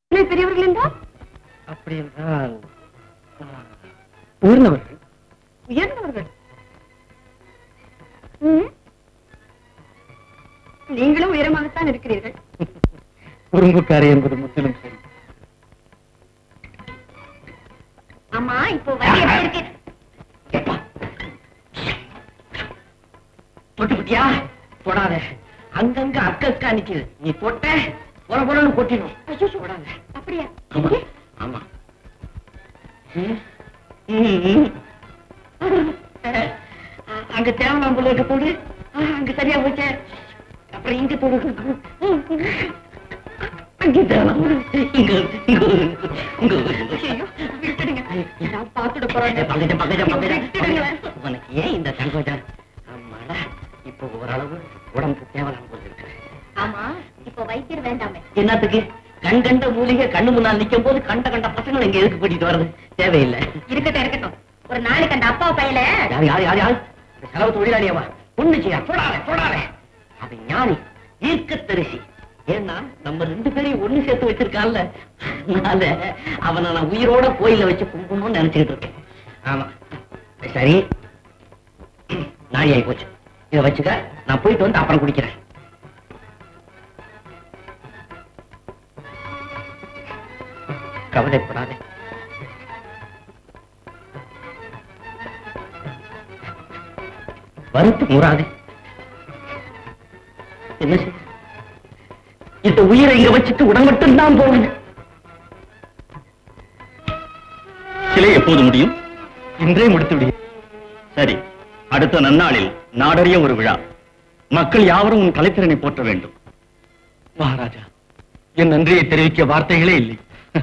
இல்லை பெரியவர்கள் என்றால் அப்படி என்றால் ஆ, உயர்ந்தவர்கள் உயர்ந்தவர்கள் ம். நீங்களும் உயரமாகத்தான் இருக்கிறீர்கள் குறும்புக்காரி என்பது முற்றிலும் சரி ஆமா இப்போ வண்டி எப்படி இருக்கு ஏப்பா. தொட்டு குட்டியா தொடாத அங்கங்க அக்க அக்கா நிக்குது நீ தொட்ட பொல பொலன்னு கொட்டிடும் தொடாத அப்படியா ஆமா ஆமா ம், ம், ம். அஹ், அங்க தேவலாம் போல இருக்க போடு அஹ், அங்க சரியா போச்சே அப்புறம் இங்க போடு அங்க தேவலாம் இங்க இங்க இங்க ஐயோ, விட்டுடுங்க நான் பார்த்துட போறாங்க பக்கத்து பக்கத்து விட்டுடுங்களேன். பக்கத்து உனக்கு ஏன் இந்த தங்கோஜம் ஆமாடா இப்போ ஓரளவு உடம்புக்கு தேவலாம் போல இருக்கு ஆமா இப்போ வைத்தியர் வேண்டாமே என்னத்துக்கு கண் கண்ட மூலிகை கண்ணு முன்னால் நிக்கும் போது கண்ட கண்ட பசங்களை இங்க எதுக்கு கூட்டிட்டு வர்றது தேவையில்லை இருக்கட்டும் இருக்கட்டும் ஒரு நாளைக்கு அந்த அப்பா பையல யார் யார் யார் யார் இந்த செலவு தொழிலாளியவா பொண்ணு செய்ய தொடாத தொடாத அது ஞானி ஈர்க்க தரிசி ஏன்னா நம்ம ரெண்டு பேரையும் ஒண்ணு சேர்த்து வச்சிருக்கான்ல அதனால அவனை நான் உயிரோட கோயில வச்சு கும்பிடணும்னு நினைச்சுக்கிட்டு இருக்கேன் ஆமா சரி நாடி ஆகி போச்சு இதை வச்சுக்க நான் போயிட்டு வந்து அப்புறம் குடிக்கிறேன் கவலைப்படாதே வருத்து முறாதே என்ன செய்ய இந்த உயிரை இங்க வச்சுட்டு உடல் மட்டும்தான் போகுது சிலை எப்போது முடியும் இன்றே முடித்து விடு சரி அடுத்த நன்னாளில் நாடறிய ஒரு விழா மக்கள் யாவரும் உன் கலைத்திறனை போற்ற வேண்டும் மகாராஜா என் நன்றியை தெரிவிக்க வார்த்தைகளே இல்லை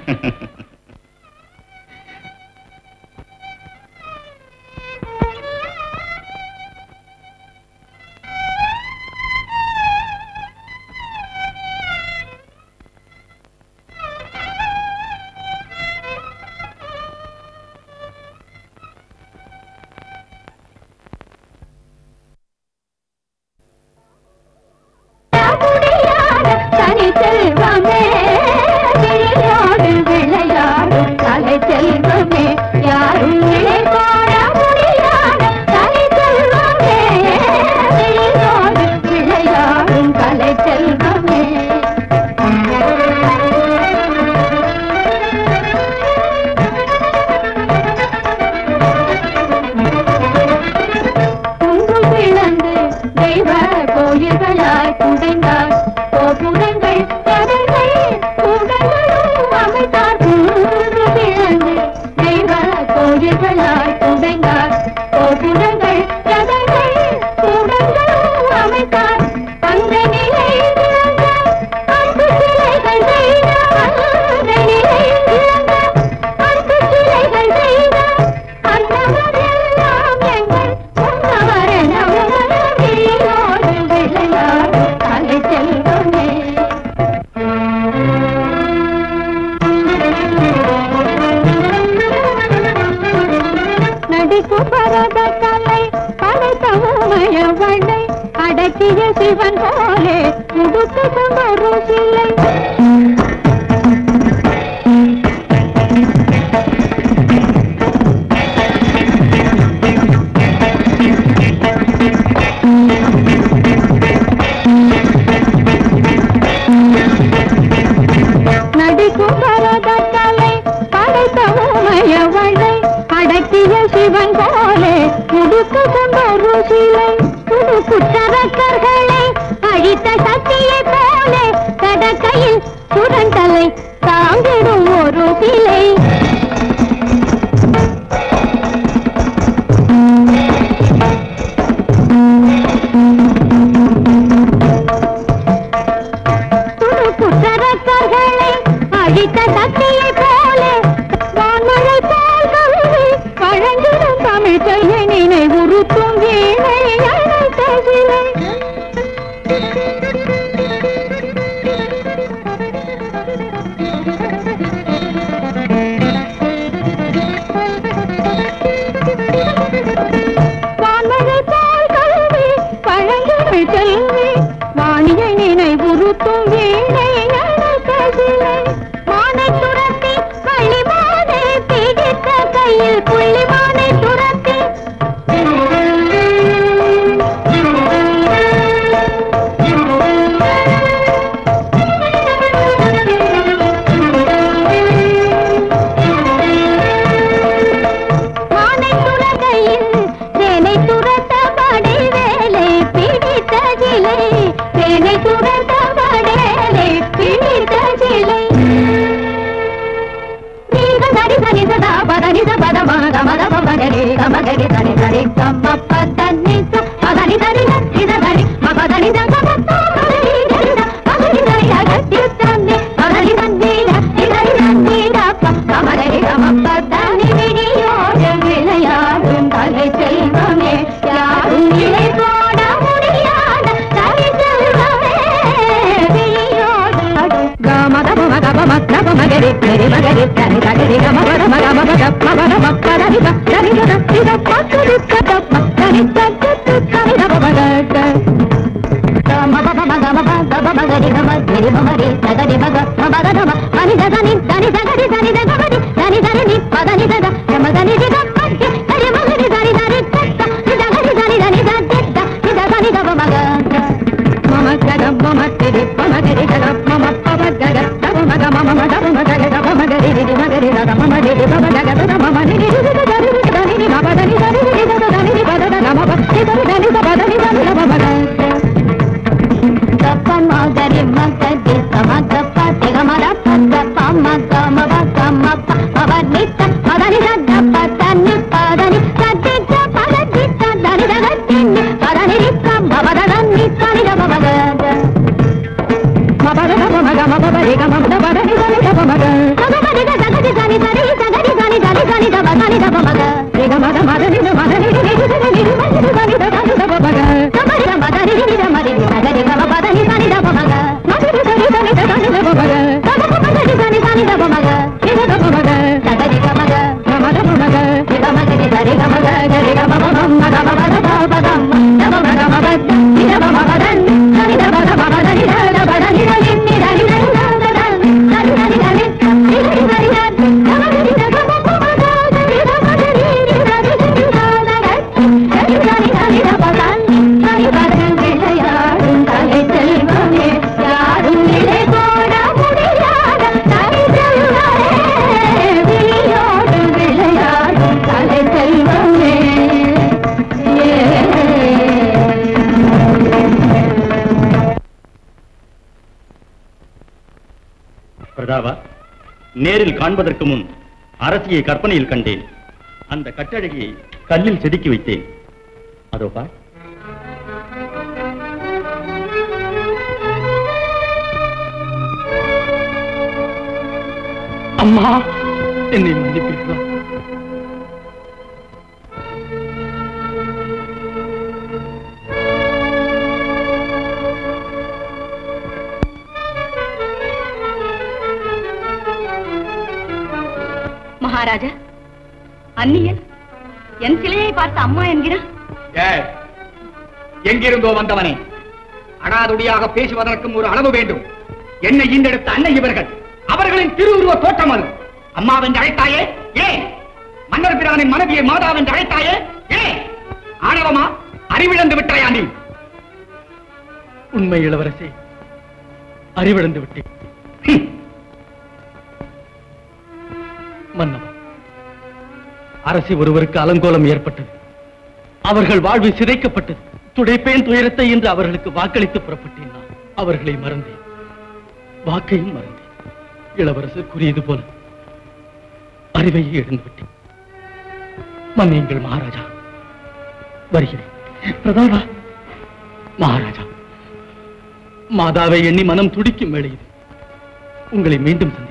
தனி செல்வமே விளையாடு விளையாடு கலை செல்வமே யாரும் நினைப்பாட முடியாத தனி செல்வமே விளையாடு விளையாடும் கலை செல்வமே குங்கும் பிளந்து தெய்வ கோயில்களாய் குடைந்தார் கோபுரங்கள் கதங்கள் கூடங்களும் அமைத்தார் குங்கும் பிளந்து தெய்வ கோயில்களாய் குடைந்தார் கோபுரங்கள் கதங்கள் கூடங்களும் அமைத்தார் அந்த நிலை இழந்த அன்பு சிலைகள் செய்த அந்த நிலை இழந்த அன்பு சிலைகள் செய்த அன்னவரெல்லாம் எங்கள் சொன்னவரென உணர்வீரோடு விளையாடு கலை செல்வமே நடிப்பு பரத கலை படைத்த உமையவளை அடக்கிய சிவன் போலே உடுத்தது ஒரு சிலை நடிக்கும் பரத கலை படைத்த உமையவளை அடக்கிய சிவன் போலே உடுக்க கொண்டொரு சிலை புது குற்றவக்கர்களை அழித்த சக்தியை போலே கடக்கையில் சுரண்டலை தாங்கிடும் ஒரு சிலை புது குற்றவக்கர்களை அழித்த சக்தியை போலே வான்மழை போல் கல்வி வழங்கிடும் தமிழ் செய்ய நினைவுறுத்தும் வீணை அழைத்த சிலை வான்மழை போல் கல்வி வழங்கிடும் செல்வி வாணியை நினைவுறுத்தும் வீணை அழைத்த சிலை மானை பிரதாபா நேரில் காண்பதற்கு முன் அரசியை கற்பனையில் கண்டேன் அந்த கட்டழகியை கல்லில் செதுக்கி வைத்தேன் அதோ பார் அம்மா என்னை மன்னிப்பீர்களா மகாராஜா அந்நியன் என் சிலையை பார்த்து அம்மா என்கிறான் ஏய், எங்கிருந்தோ வந்தவனே அடாதுடியாக பேசுவதற்கும் ஒரு அளவு வேண்டும் என்னை ஈண்டெடுத்த அன்னை இவர்கள் அவர்களின் திருவுருவ தோற்றம் அது அம்மாவென்று அழைத்தாயே ஏன் மன்னர் பிரானின் மனைவியை மாதாவென்று அழைத்தாயே ஏன் ஆணவமா அறிவிழந்து விட்டாயா நீ உண்மை இளவரசி அறிவிழந்து விட்டேன் ஹம். மன்னவா அரசி ஒருவருக்கு அலங்கோலம் ஏற்பட்டது அவர்கள் வாழ்வு சிதைக்கப்பட்டது துடைப்பேன் துயரத்தை என்று அவர்களுக்கு வாக்களித்து புறப்பட்டேன் நான் அவர்களை மறந்தேன் வாக்கையும் மறந்தேன் இளவரசர் கூறியது போல அறிவையை இழந்து விட்டேன் மன்னியுங்கள் மகாராஜா வருகிறேன் பிரதாபா மகாராஜா மாதாவை எண்ணி மனம் துடிக்கும் வேளை இது உங்களை மீண்டும் சந்திக்கிறேன்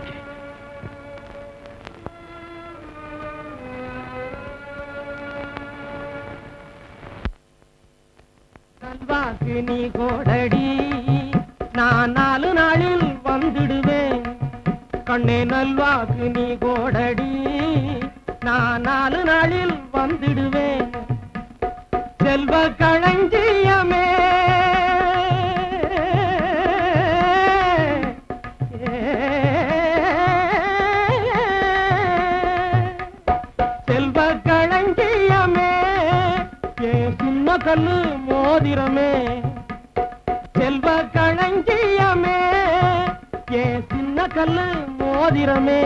நல்வாக்கு நீ கோடடி நான் நாலு நாளில் வந்துடுவேன் கண்ணே நல்வாக்கு நீ கோடடி நான் நாலு நாளில் வந்துடுவேன் செல்வ களஞ்சியமே செல்வ களஞ்சியமே ஏ சின்ன கல்லு மோதிரமே செல்வ களஞ்சியமே ஏ சின்ன கல்லு மோதிரமே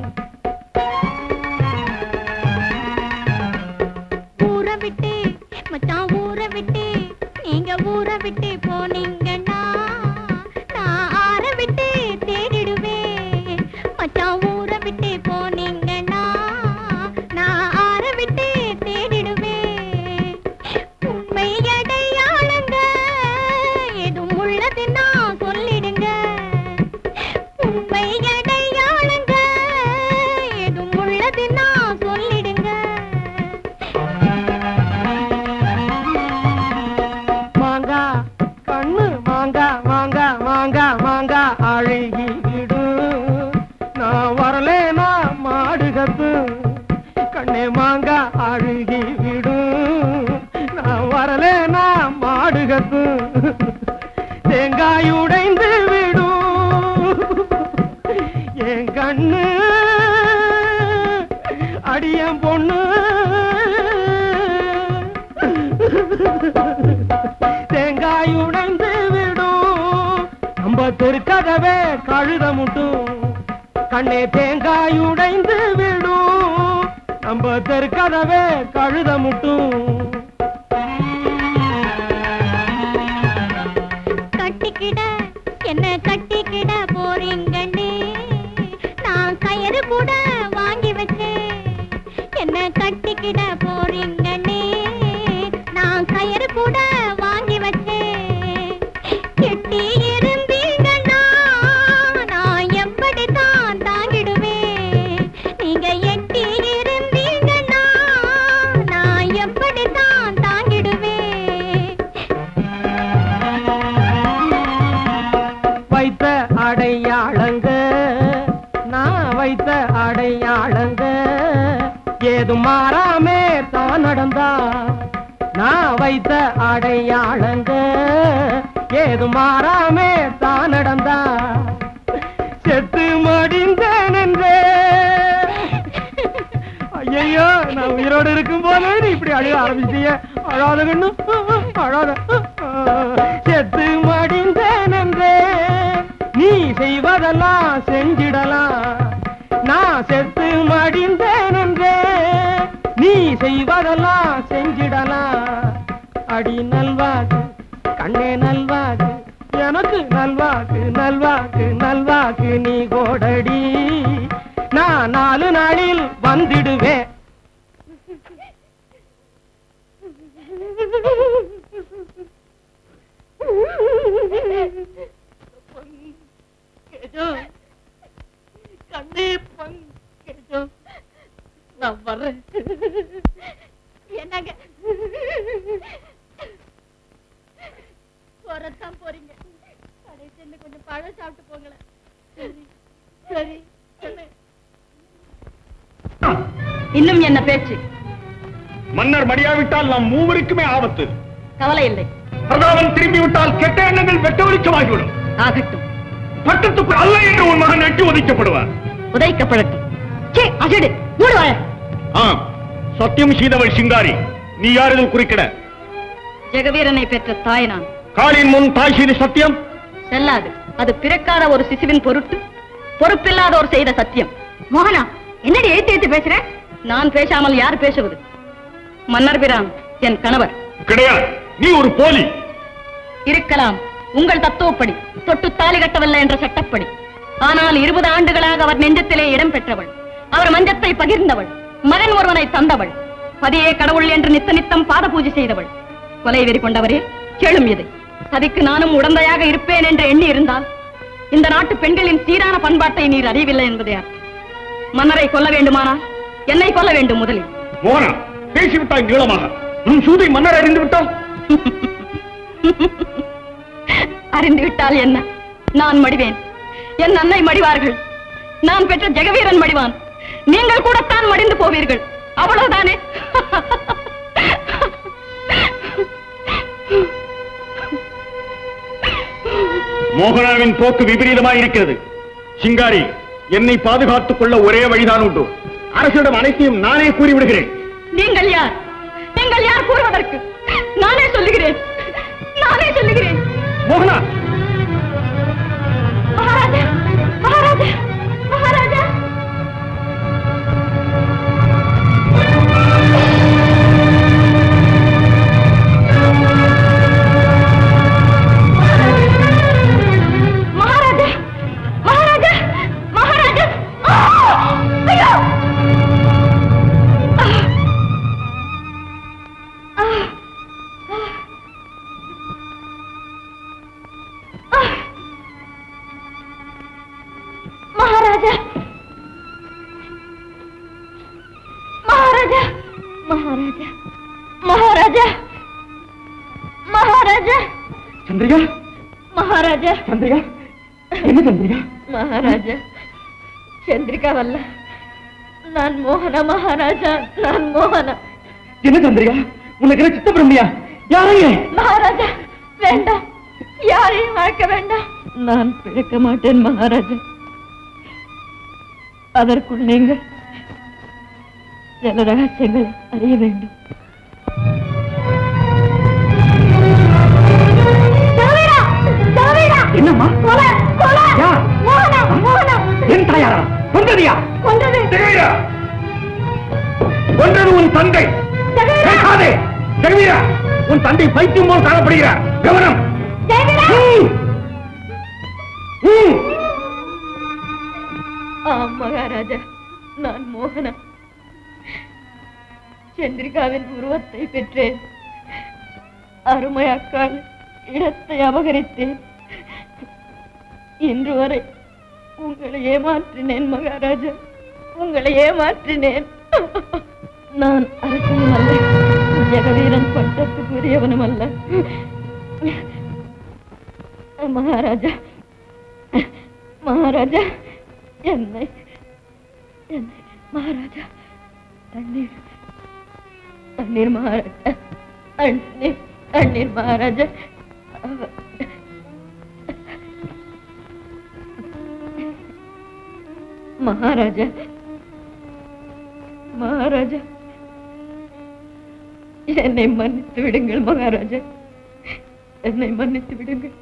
ஊற விட்டு மச்சான் ஊற விட்டு நீங்க ஊற விட்டு போனீங்கன்னா நான் ஆற விட்டு தேடிடுவேன் மச்சான் ஊற விட்டு போனீங்கன்னா நான் ஆற விட்டு தேடிடுவேன் உண்மை அடையாளங்க எதுவும் உள்ளதுன்னா சொல்லிடுங்க உண்மை அடையாளங்க எதுவும் உள்ளதுன்னா சொல்லிடுங்க மாங்கா கண்ணு மாங்கா மாங்கா மாங்கா மாங்கா அழுகிடு நான் வரலேனா மாடு கண்ணு அடியன் பொண்ணு தேங்காய் உடைந்து விடும் நம்ம தெருக்கதவே கழுத முட்டும் கண்ணே தேங்காய் உடைந்து விடும் நம்ம தெருக்கதவே கழுத முட்டும் கட்டிக்கிட என்ன கட்டிக்கிட போறீங்கண்ணே நான் கயிறு கூட வாங்கி வச்சேன் என்ன கட்டிக்கிட போறீங்கண்ணே நான் கயிறு கூட வாங்கி வச்சேன் கெட்டி இருந்தீங்கன்னா நான் எப்படித்தான் தாங்கிடுவேன் நீங்க எட்டி இருந்தீங்கன்னா நான் எப்படித்தான் தாங்கிடுவேன் வைத்த அடையாளங்க நான் வைத்த அடையாளங்க ஏதும் மாறாமே தான் நடந்தா நான் வைத்த அடையாளங்க ஏதும் மாறாமே தான் நடந்தா செத்து மடிந்தேன் என்றே ஐயோ நான் உயிரோடு இருக்கும் போதே நீ இப்படி அழுக ஆரம்பிச்சிட்டீங்க அழாத கண்ணு அழாத செத்து மடிந்தேன் என்றே நீ செய்வதெல்லாம் செஞ்சிடலாம் நான் செத்து மடிந்தேன் என்றே நீ செய்வதெல்லாம் செஞ்சிடலாம் அடி நல்வாக்கு கண்ணே நல்வாக்கு எனக்கு நல்வாக்கு நல்வாக்கு நல்வாக்கு நீ கோடடி நான் நாலு நாளில் வந்துடுவேன் கண்ணே பங்கேஜம் நான் வர்றேன் என்னங்க போறதான் போறீங்க கடைசி என்ன கொஞ்சம் பழம் சாப்பிட்டு போங்களேன் சரி சரி சொன்னேன் இன்னும் என்ன பேச்சு மன்னர் மடியாவிட்டால் நாம் மூவருக்குமே ஆபத்து கவலை இல்லை பிரதாபன் திரும்பி விட்டால் கெட்ட எண்ணங்கள் வெட்ட வெளிச்சமாகிவிடும் ஆகட்டும் பட்டத்துக்கு அல்ல என்று உன் மகன் நட்டு ஒதுக்கப்படுவார் உதைக்கப்படட்டும் சே அசடு மூடு வாய ஆம் சத்தியம் செய்தவள் சிங்காரி நீ யார் இதில் குறுக்கிட ஜெகவீரனை பெற்ற தாய் நான் காலின் முன் தாய் செய்த சத்தியம் செல்லாது அது பிறக்காத ஒரு சிசுவின் பொருட்டு பொறுப்பில்லாதோர் செய்த சத்தியம் மோகனா என்னடி எழுத்து எழுத்து பேசுற நான் பேசாமல் யார் பேசுவது மன்னர் பிரான் என் கணவர் கிடையாது நீ ஒரு போலி இருக்கலாம் உங்கள் தத்துவப்படி தொட்டு தாலி கட்டவில்லை என்ற சட்டப்படி ஆனால் இருபது ஆண்டுகளாக அவர் நெஞ்சத்திலே இடம் பெற்றவள் அவர் மஞ்சத்தை பகிர்ந்தவள் மகன் ஒருவனை தந்தவள் பதியே கடவுள் என்று நித்த நித்தம் பாத பூஜை செய்தவள் கொலை வெறி கொண்டவரே கேளும் இது சதிக்கு நானும் உடந்தையாக இருப்பேன் என்று எண்ணி இருந்தால் இந்த நாட்டு பெண்களின் சீரான பண்பாட்டை நீர் அறியவில்லை என்பதே அர்த்தம். மன்னரை கொல்ல வேண்டுமானால் என்னை கொல்ல வேண்டும் முதலில் மோகனா பேசிவிட்டாய் நீளமாக உன் சூதை மன்னர் அறிந்து விட்டால் அறிந்து விட்டால் என்ன நான் மடிவேன் என் அன்னை மடிவார்கள் நான் பெற்ற ஜெகவீரன் மடிவான் நீங்கள் கூடத்தான் மடிந்து போவீர்கள் அவ்வளவுதானே மோகனாவின் போக்கு விபரீதமாய் இருக்கிறது சிங்காரி என்னை பாதுகாத்துக் கொள்ள ஒரே வழிதான் உண்டு அரசிடம் அனைத்தையும் நானே கூறிவிடுகிறேன் நீங்கள் யார் நீங்கள் யார் கூறுவதற்கு நானே சொல்லுகிறேன் நானே சொல்லுகிறேன் மோகனா மகாராஜா மகாராஜா மகாராஜா மகாராஜா மகாராஜா மகாராஜா ஆ! ஐயோ! ஆ! ஆ! ஆ! மகாராஜா மகாராஜா மகாராஜா மகாராஜா மகாராஜா சந்திரிகா மகாராஜா சந்திரிகா என்ன சந்திரிகா மகாராஜா சந்திரிகா வல்ல நான் மோகன மகாராஜா நான் மோகன என்ன சந்திரிகா உனக்கு சித்த பிரம்மையா யாரையே மகாராஜா வேண்டாம் யாரையும் அழைக்க வேண்டாம் நான் பிழைக்க மாட்டேன் மகாராஜா அதற்குள் நீங்கள் சில ரகசியங்களை அறிய வேண்டும் என்னம்மா யார்? என் தாயாரா கொண்டது யார் ஜெகவீரா கொன்றது உன் தந்தை பேசாதே ஜெகவீரா உன் தந்தை பைத்தியம் போல் காணப்படுகிறார் கவனம் ம். ம். ஆம் மகாராஜா நான் மோகனா சந்திரிகாவின் உருவத்தை பெற்றேன் அருமை அக்காள் இடத்தை அபகரித்தேன் இன்று வரை உங்களை ஏமாற்றினேன் மகாராஜா உங்களை ஏமாற்றினேன் நான் அரசனும் அல்ல ஜெகவீரன் பட்டத்துக்குரியவனும் அல்ல மகாராஜா மகாராஜா என்னை என்னை மகாராஜா தண்ணீர் தண்ணீர் மகாராஜா தண்ணீர் தண்ணீர் மகாராஜா அவ- மகாராஜா மகாராஜா என்னை மன்னித்து விடுங்கள் மகாராஜா என்னை மன்னித்து விடுங்கள்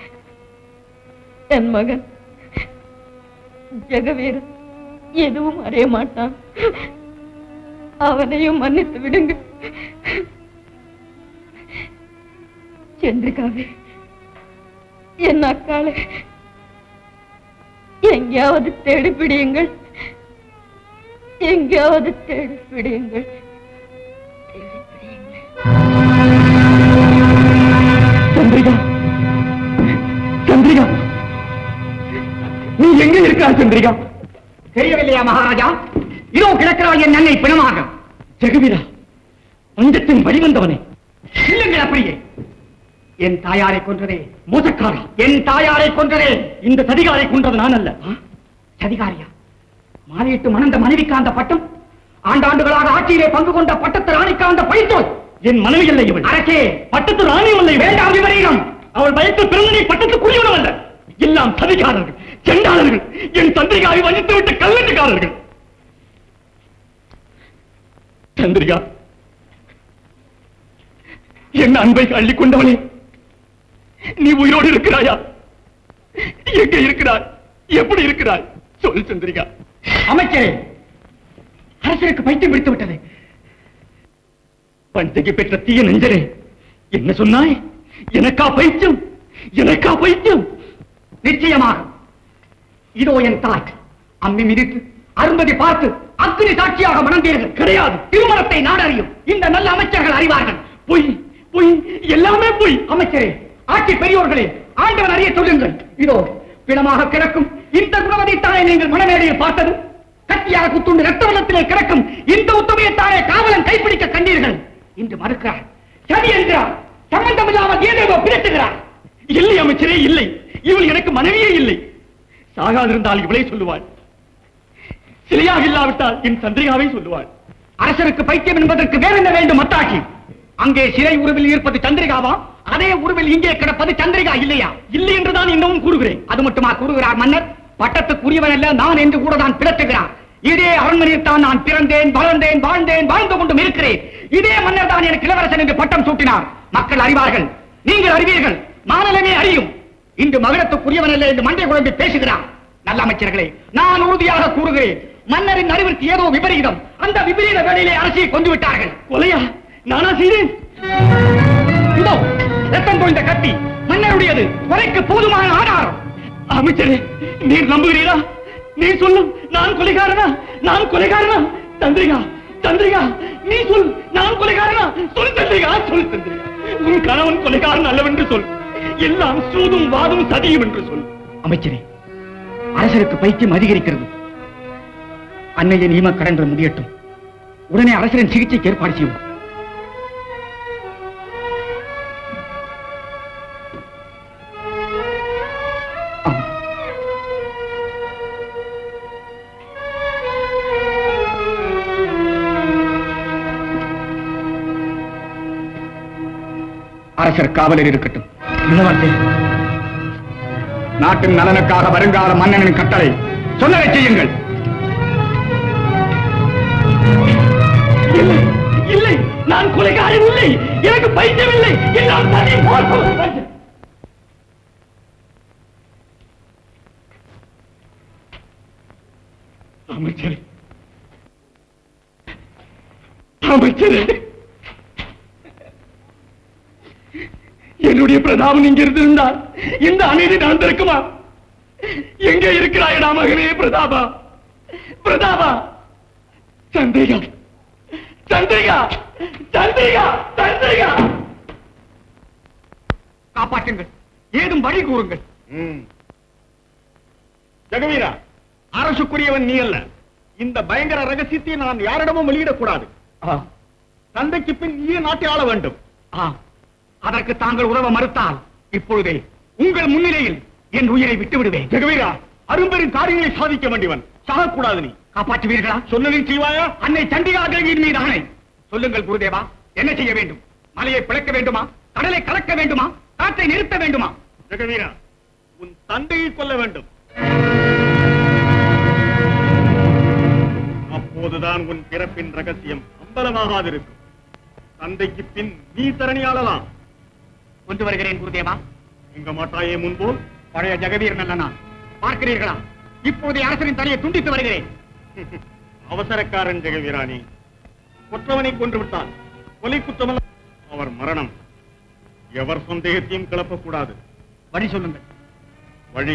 என் மகன் ஜெகவீரன் எதுவும் அறிய மாட்டான் அவனையும் மன்னித்து விடுங்கள் சந்திரிகாவே என் அக்காளை எங்கேயாவது தேடி பிடியுங்கள் எங்கேயாவது தேடி பிடியுங்கள் தேடி பிடியுங்கள் சந்திரிகா சந்திரிகா நீ எங்க இருக்கிறாய் சந்திரிகா தெரியவில்லையா மகாராஜா இதோ கிடக்கிறாள் என் அன்னை பிணமாக ஜெகவீரா பஞ்சத்தின் வழிவந்தவனே இல்லைங்கள் அப்படியே என் தாயாரை கொன்றதே மோசக்காரா என் தாயாரை கொன்றதே இந்த சதிகாரை கொன்றது நான் அல்ல சதிகாரியா மாலையிட்டு மணந்த மனைவிக்கு அந்த பட்டம் ஆண்டாண்டுகளாக ஆட்சியிலே பங்கு கொண்ட பட்டத்து ராணிக்கு அந்த பழித்தோல் என் மனைவி இல்லை இவள் அரசே பட்டத்து ராணி இல்லை வேண்டாம் விபரீதம் அவள் பயத்து பிறந்தனை பட்டத்துக்குரியவனும் அல்ல எல்லாம் சதிகாரர்கள் செண்டாளர்கள் என் தந்திரிகாவை வஞ்சித்து விட்ட கல்லட்டுக்காரர்கள் சந்திரிகா என் அன்பை அள்ளி கொண்டவளே நீ உயிரோடு இருக்கிறாயா எங்க இருக்கிறாய் எப்படி இருக்கிறாய் சொல் சந்திரிகா அமைச்சரே அரசருக்கு பைத்தியம் பிடித்து விட்டது பஞ்சகி பெற்ற தீய நெஞ்சரே என்ன சொன்னாய் எனக்கா பைத்தியம் எனக்கா பைத்தியம் நிச்சயமாக இதோ என் தாய் அம்மி மிதித்து அருந்ததி பார்த்து அக்னி சாட்சியாக மணந்தீர்கள் கிடையாது திருமணத்தை நாடறியும் இந்த நல்ல அமைச்சர்கள் அறிவார்கள் பொய் பொய் எல்லாமே பொய் அமைச்சரே ஆட்சி பெரியோர்களே ஆண்டவன் அறிய சொல்லுங்கள் இதோ பிணமாக கிடக்கும் இந்த குணவதி தானே நீங்கள் மனமேடையில் பார்த்தது கத்தியாக குத்துண்டு ரத்த வெள்ளத்திலே கிடக்கும் இந்த உத்தமையத்தானே காவலன் கைப்பிடிக்க கண்டீர்கள் இன்று மறுக்கிறார் சரி என்கிறார் சம்பந்தம் இல்லாமல் ஏதேதோ பிறட்டுகிறார் இல்லை அமைச்சரே இல்லை இவள் எனக்கு மனைவியே இல்லை சாகாதிருந்தால் இவளே சொல்லுவாள் சிலையாக இல்லாவிட்டால் என் சந்திரிகாவை சொல்லுவாள் அரசருக்கு பைத்தியம் என்பதற்கு வேற என்ன வேண்டும் மத்தாக்கி அங்கே சிலை உருவில் இருப்பது சந்திரிகாவா அதே உருவில் இங்கே கிடப்பது சந்திரிகா இல்லையா இல்லை என்றுதான் இன்னமும் கூறுகிறேன் அது மட்டுமா கூறுகிறார் மன்னர் பட்டத்துக்குரியவன் அல்ல நான் என்று கூட தான் பிறட்டுகிறார் இதே அரண்மனையில் தான் நான் பிறந்தேன் வளர்ந்தேன் வாழ்ந்தேன் வாழ்ந்து கொண்டும் இருக்கிறேன் இதே மன்னர் தான் எனக்கு இளவரசன் என்று பட்டம் சூட்டினார் மக்கள் அறிவார்கள் நீங்கள் அறிவீர்கள் மாநிலமே அறியும் இன்று மகிழத்துக்குரியவன் அல்ல என்று மண்டை குழம்பி பேசுகிறான் நல்ல அமைச்சர்களே நான் உறுதியாக கூறுகிறேன் மன்னரின் அறிவிற்கு ஏதோ விபரீதம் அந்த விபரீத வேலையிலே அரசியை கொண்டு விட்டார்கள் கொலையா நானா செய்தேன் இதோ ரத்தம் தோய்ந்த கத்தி மன்னருடையது கொலைக்கு போதுமான ஆதாரம் அமைச்சரே நீர் நம்புகிறீரா நீ சொல்லும் நான் கொலைகாரனா நான் கொலைகாரனா தந்திரிகா தந்திரிகா நீ சொல் நான் கொலைகாரனா சொல் தந்திரிகா சொல் தந்திரிகா உன் கணவன் கொலைகாரன் அல்லவென்று சொல் எல்லாம் சூதும் வாதும் சதியும் என்று சொல் அமைச்சரே அரசருக்கு பைத்தியம் அதிகரிக்கிறது அன்னையின் ஈம கடன்கள் முடியட்டும் உடனே அரசரின் சிகிச்சைக்கு ஏற்பாடு செய்யும் அரசர் காவலர் இருக்கட்டும் நாட்டின் நலனுக்காக வருங்கால மன்னனின் கட்டளை சொல்லவை செய்யுங்கள் இல்லை இல்லை நான் கொலைகாரன் இல்லை எனக்கு பைத்தியம் இல்லை என்னால் தண்ணி போட்டு அமைச்சரே அமைச்சரே என்னுடைய பிரதாபன் இங்க இருந்திருந்தால் இந்த அநீதி நடந்திருக்குமா எங்கே இருக்கிறாயடா மகனே பிரதாபா பிரதாபா சந்தேகா சந்தேகா சந்தேகா சந்தேகா காப்பாற்றுங்கள் ஏதும் வழி கூறுங்கள் ஜெகவீரா அரசுக்குரியவன் நீ அல்ல இந்த பயங்கர ரகசியத்தை நான் யாரிடமும் வெளியிடக்கூடாது தந்தைக்கு பின் நீ நாட்டை ஆள வேண்டும் ஆ அதற்கு தாங்கள் உதவ மறுத்தால் இப்பொழுதே உங்கள் முன்னிலையில் என் உயிரை விட்டு விடுவேன் ஜெகவீரா அரும்பெரும் காரியங்களை சாதிக்க வேண்டியவன் சாகக்கூடாது நீ காப்பாற்றுவீர்களா சொன்னதை செய்வாயா அன்னை சண்டிகா தேவியின் மீது ஆணை சொல்லுங்கள் குருதேவா என்ன செய்ய வேண்டும் மலையை பிளக்க வேண்டுமா கடலை கலக்க வேண்டுமா காற்றை நிறுத்த வேண்டுமா ஜெகவீரா உன் தந்தையை கொல்ல வேண்டும் அப்போதுதான் உன் பிறப்பின் ரகசியம் அம்பலமாகாதிருக்கும் தந்தைக்கு பின் நீ தரணி ஆளலாம் கொண்டு வருகிறேன் குருதேவா எங்க மாட்டாயே முன்போல் பழைய ஜெகவீர் நல்ல நான் பார்க்கிறீர்களா இப்போதைய அரசரின் தலையை துண்டித்து வருகிறேன் அவசரக்காரன் ஜெகவீராணி கொற்றவனை கொன்று விட்டான் கொலை குற்றமல்ல அவர் மரணம் எவர் சந்தேகத்தையும் கிளப்பக்கூடாது வழி சொல்லுங்கள் வழி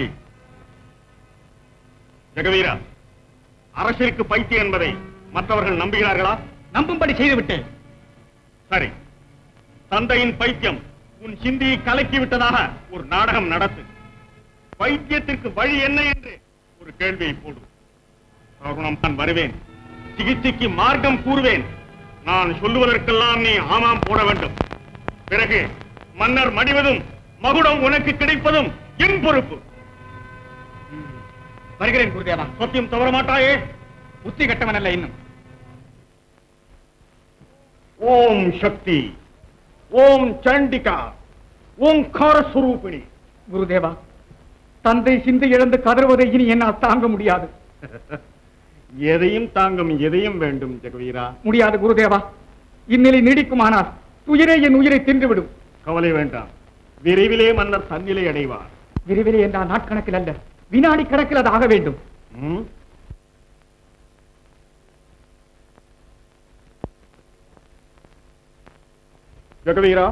ஜெகவீரா அரசிற்கு பைத்தியம் என்பதை மற்றவர்கள் நம்புகிறார்களா நம்பும்படி செய்துவிட்டு சரி தந்தையின் பைத்தியம் உன் சிந்தியை கலக்கி விட்டதாக ஒரு நாடகம் நடத்து பைத்தியத்திற்கு வழி என்ன என்று ஒரு கேள்வியை போடு தருணம் நான் வருவேன் சிகிச்சைக்கு மார்க்கம் கூறுவேன் நான் சொல்லுவதற்கெல்லாம் நீ ஆமாம் போட வேண்டும் பிறகு மன்னர் மடிவதும் மகுடம் உனக்கு கிடைப்பதும் என் பொறுப்பு வருகிறேன் குருதேவா சத்தியம் தவற மாட்டாயே புத்தி கட்டவன் அல்ல இன்னும் ஓம் சக்தி ஓம் சண்டிகா ஓங்கார சுரூபிணி குருதேவா தந்தை சிந்தை இழந்து கதறுவதை இனி என்னால் தாங்க முடியாது எதையும் தாங்கும் எதையும் வேண்டும் ஜெகவீரா முடியாது குருதேவா இந்நிலை நீடிக்குமானால் துயரே என் உயிரை தின்றுவிடும் கவலை வேண்டாம் விரைவிலே மன்னர் தன்னிலை அடைவார் விரைவிலே என்றால் நாட்கணக்கில் அல்ல வினாடி கணக்கில் அது ஆக வேண்டும் ம்? ஜெகவீரா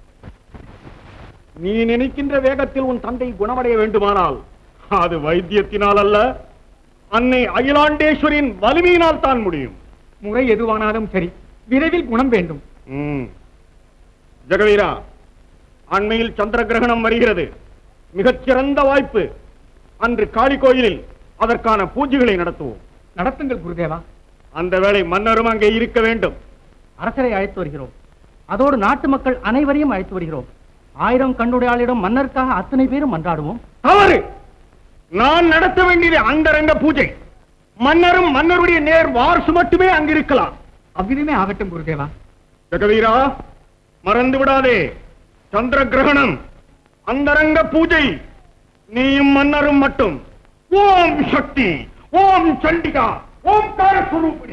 நீ நினைக்கின்ற வேகத்தில் உன் தந்தை குணமடைய வேண்டுமானால் அது வைத்தியத்தினால் அல்ல அன்னை அகிலாண்டேஸ்வரின் வலிமையினால் தான் முடியும் முறை எதுவானாலும் சரி விரைவில் குணம் வேண்டும் ம். ஜெகவீரா அண்மையில் சந்திர கிரகணம் வருகிறது மிகச்சிறந்த வாய்ப்பு அன்று காளி கோயிலில் அதற்கான பூஜைகளை நடத்துவோம் நடத்துங்கள் குருதேவா அந்த வேளை மன்னரும் அங்கே இருக்க வேண்டும் அரசரை அழைத்து வருகிறோம் அதோடு நாட்டு மக்கள் அனைவரையும் அழைத்து வருகிறோம் ஆயிரம் கண்ணுடையாளிடம் மன்னருக்காக அத்தனை பேரும் மன்றாடுவோம் தவறு நான் நடத்த வேண்டியது அந்தரங்க பூஜை மன்னரும் மன்னருடைய நேர் வாரிசு மட்டுமே அங்கிருக்கலாம் அவ்விதமே ஆகட்டும் குருதேவா ஜெகவீரா மறந்து விடாதே சந்திர கிரகணம் அந்தரங்க பூஜை நீயும் மன்னரும் மட்டும் ஓம் சக்தி ஓம் சண்டிகா ஓம் காரஸ்வரூபிணி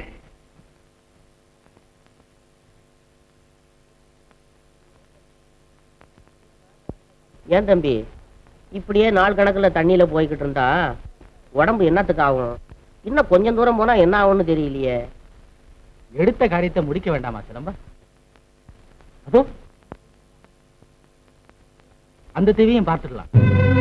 ஏன் தம்பி இப்படியே நாள் கணக்குல தண்ணியில போய்கிட்டு இருந்தா உடம்பு என்னத்துக்கு ஆகும் இன்னும் கொஞ்சம் தூரம் போனா என்ன ஆகும்னு தெரியலையே எடுத்த காரியத்தை முடிக்க வேண்டாமா சிலம்ப அதோ அந்த தேவியும் பார்த்துடலாம்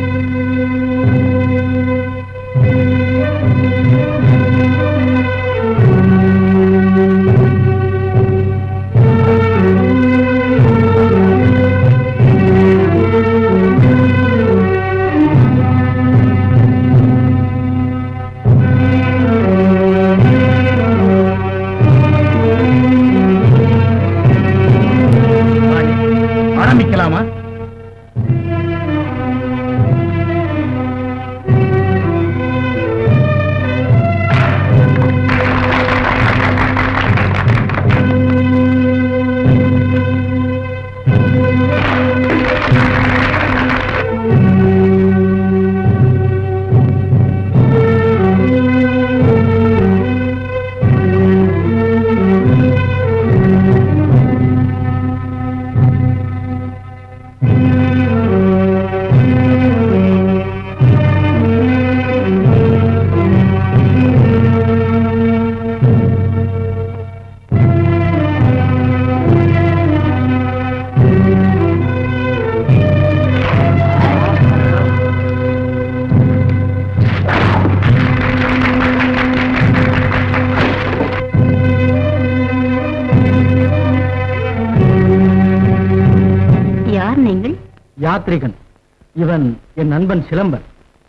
ஆரம்பிக்கலாமா யாத்ரிகன் இவன் என் நண்பன் சிலம்பன்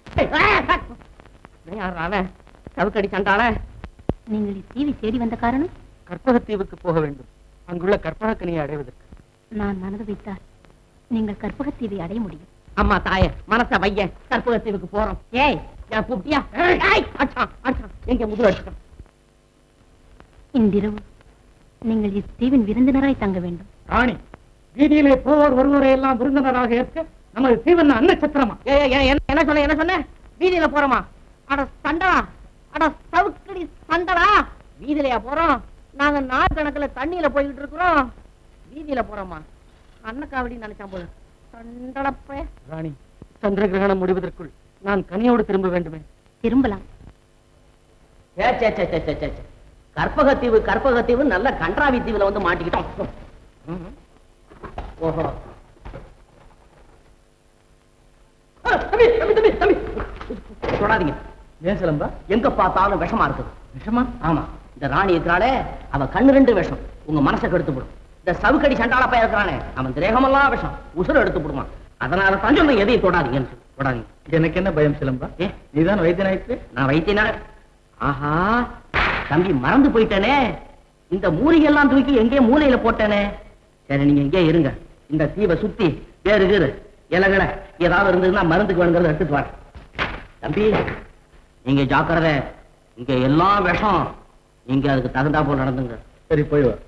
அவன் சவுக்கடி சண்டாள நீங்கள் இத்தீவை தேடி வந்த காரணம் கற்பகத்தீவுக்கு போக வேண்டும் அங்குள்ள கற்பகக்கனியை அடைவதற்கு நான் மனது வைத்தால் நீங்கள் கற்பகத்தீவை அடைய முடியும் அம்மா தாய மனச வைய கற்பகத்தீவுக்கு போறோம் ஏய் ஏன் கூப்பிட்டியா ஏய், அடிச்சான், அடிச்சான். எங்க முதல் அடிச்சான் இன்றிரவு நீங்கள் இத்தீவின் விருந்தினராய் தங்க வேண்டும் ராணி வீதியிலே போவோர் வருவோரை எல்லாம் விருந்தினராக ஏற்க நமது தீவன் அன்ன சத்திரமா ஏய், ஏய், ஏய், என்ன என்ன சொன்ன என்ன சொன்ன வீதியில போறோமா அட சண்டா அட சவுக்கடி சண்டடா வீதியிலயா போறோம் நாங்க நாள் கணக்குல தண்ணியில போய்கிட்டு இருக்கிறோம் வீதியில போறோமா அன்னக்காவடி நினைச்சான் போல சண்டடப்பே ராணி சந்திர கிரகணம் முடிவதற்குள் நான் கனியோடு திரும்ப வேண்டுமே திரும்பலாம் சே, சே, சே, சே, சே, சே, சே. கற்பகத்தீவு கற்பகத்தீவு நல்ல கன்றாவி தீவுல வந்து மாட்டிக்கிட்டோம் ம். ஓஹோ ஆ, தம்பி, தம்பி, தம்பி, தம்பி. தொடாதீங்க ஏன் சிலம்பா எங்க பார்த்தாலும் விஷமா இருக்குது விஷமா ஆமா இந்த ராணி இருக்கிறாளே அவ கண்ணு ரெண்டு விஷம் உங்க மனசை கெடுத்து போடும் இந்த சவுக்கடி சண்டாள பையன் இருக்கிறானே அவன் திரேகமெல்லாம் விஷம் உசுர எடுத்து போடுவான் அதனால தான் சொல்றேன் எதையும் தொடாதீங்கன்னு சொல்லி. தொடாதீங்க எனக்கு என்ன பயம் சிலம்பா ஏ நீதான் வைத்தியனாயிற்று நான் வைத்தியனா ஆஹா தம்பி மறந்து போயிட்டேனே இந்த மூலிகை எல்லாம் தூக்கி எங்கேயோ மூலையில போட்டேனே சரி நீங்க எங்கே இருங்க இந்த தீவை சுத்தி வேறு கீறு இலகல ஏதாவது இருந்ததுன்னா மருந்துக்கு வேணுங்கிறத எடுத்துட்டு வரேன் தம்பி நீங்க ஜாக்கிரதை இங்க எல்லாம் விஷம் நீங்க அதுக்கு தகுந்தா போல் நடந்துங்க சரி போய் வா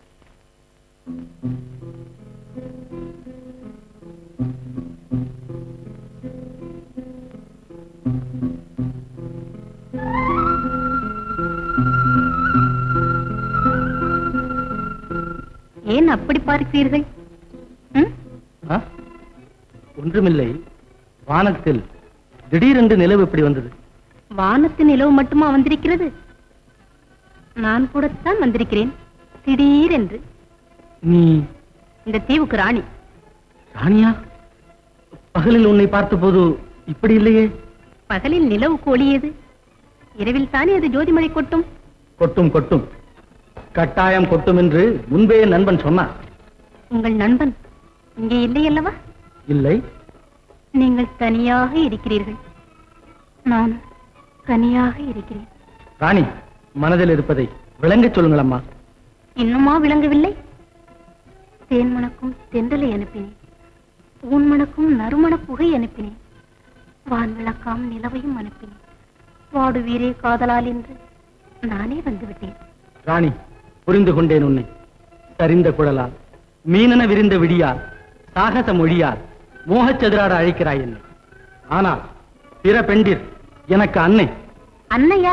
ஏன் அப்படி பார்க்கிறீர்கள் ம்? ஆ? ஒன்றுமில்லை வானத்தில் திடீரென்று நிலவு எப்படி வந்தது வானத்து நிலவு மட்டுமா வந்திருக்கிறது நான் கூடத்தான் வந்திருக்கிறேன் திடீரென்று நீ இந்த தீவுக்கு ராணி ராணியா பகலில் உன்னை பார்த்தபோது இப்படி இல்லையே பகலில் நிலவு கோழியது இரவில் தானே அது ஜோதிமலை கொட்டும் கொட்டும் கொட்டும் கட்டாயம் கொட்டும் என்று முன்பே நண்பன் சொன்னான் உங்கள் நண்பன் இங்கே இல்லை அல்லவா இல்லை நீங்கள் தனியாக இருக்கிறீர்கள் நான் தனியாக இருக்கிறேன் ராணி மனதில் இருப்பதை விளங்கச் சொல்லுங்கள் அம்மா இன்னுமா விளங்கவில்லை தேன் மணக்கும் தென்றலை அனுப்பினேன் ஊன் மணக்கும் நறுமண புகை அனுப்பினேன் வான் விளக்காம் நிலவையும் அனுப்பினேன் வாடுவீரே காதலால் என்று நானே வந்துவிட்டேன் ராணி புரிந்து கொண்டேன் உன்னை சரிந்த குழலால் மீனென விரிந்த விடியால் சாகச மொழியால் மோகச் சதுராட அழைக்கிறாய் என்னை ஆனால் பிற பெண்டிர் எனக்கு அன்னை அன்னையா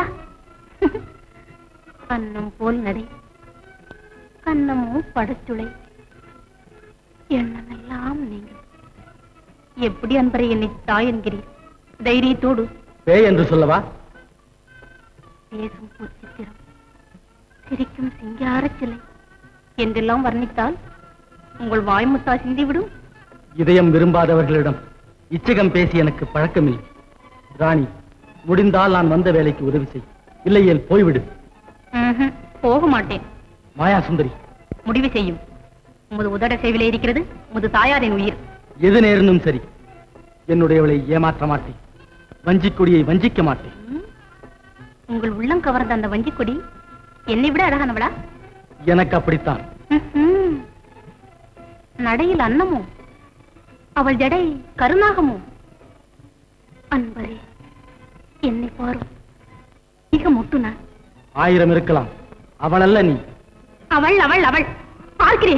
கண்ணம் போல் நடை கண்ணமோ படச்சுளை எண்ணமெல்லாம் நீங்கள் எப்படி அன்பரை என்னை தாய் என்கிறீர் தைரியத்தோடு பேய் என்று சொல்லவா பேசும் பூச்சித்திரம் சிரிக்கும் சிங்கார சிலை என்றெல்லாம் வர்ணித்தால் உங்கள் வாய்முத்தா சிந்திவிடும் இதயம் விரும்பாதவர்களிடம் இச்சகம் பேசி எனக்கு பழக்கமில்லை ராணி முடிந்தால் நான் வந்த வேலைக்கு உதவி செய் இல்லையேல் போய்விடு ம்ஹும், போக மாட்டேன் மாயா சுந்தரி முடிவு செய்யும் உமது உதட சேவிலே இருக்கிறது உமது தாயாரின் உயிர் எது நேர்ந்தும் சரி என்னுடையவளை ஏமாற்ற மாட்டேன் வஞ்சிக் கொடியை வஞ்சிக்க மாட்டேன் ம்? உங்கள் உள்ளம் கவர்ந்த அந்த வஞ்சிக் கொடி என்னை விட அழகானவளா எனக்கு அப்படித்தான் ம்ஹும். நடையில் அன்னமோ அவள் ஜடை கருநாகமோ அன்பரே என்னை பாரும் மிக முட்டுனா ஆயிரம் இருக்கலாம் அவளல்ல நீ அவள் அவள் அவள் பார்க்கிறேன்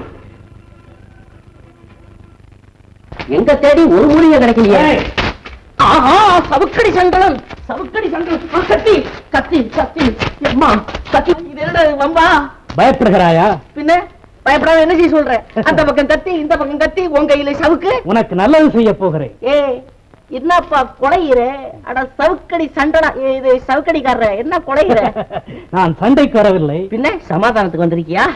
எங்க தேடி ஒரு மூலிகை கிடைக்கலையே ஆஹா சவுக்கடி சண்டலம் சவுக்கடி சண்டலம் ஆ, கத்தி கத்தி கத்தி அம்மா கத்தி இது என்னடா இது, வம்பா பயப்படுகிறாயா பின்ன பயப்படாம என்ன செய்ய சொல்ற அந்த பக்கம் கத்தி இந்த பக்கம் கத்தி உன் கையில சவுக்கு உனக்கு நல்லது செய்ய போகிறேன் ஏய் என்னப்பா கொலையிற அட சவுக்கடி சண்டடா ஏய், இது சவுக்கடிக்காரர என்ன கொலையிற நான் சண்டைக்கு வரவில்லை பின்ன சமாதானத்துக்கு வந்திருக்கியா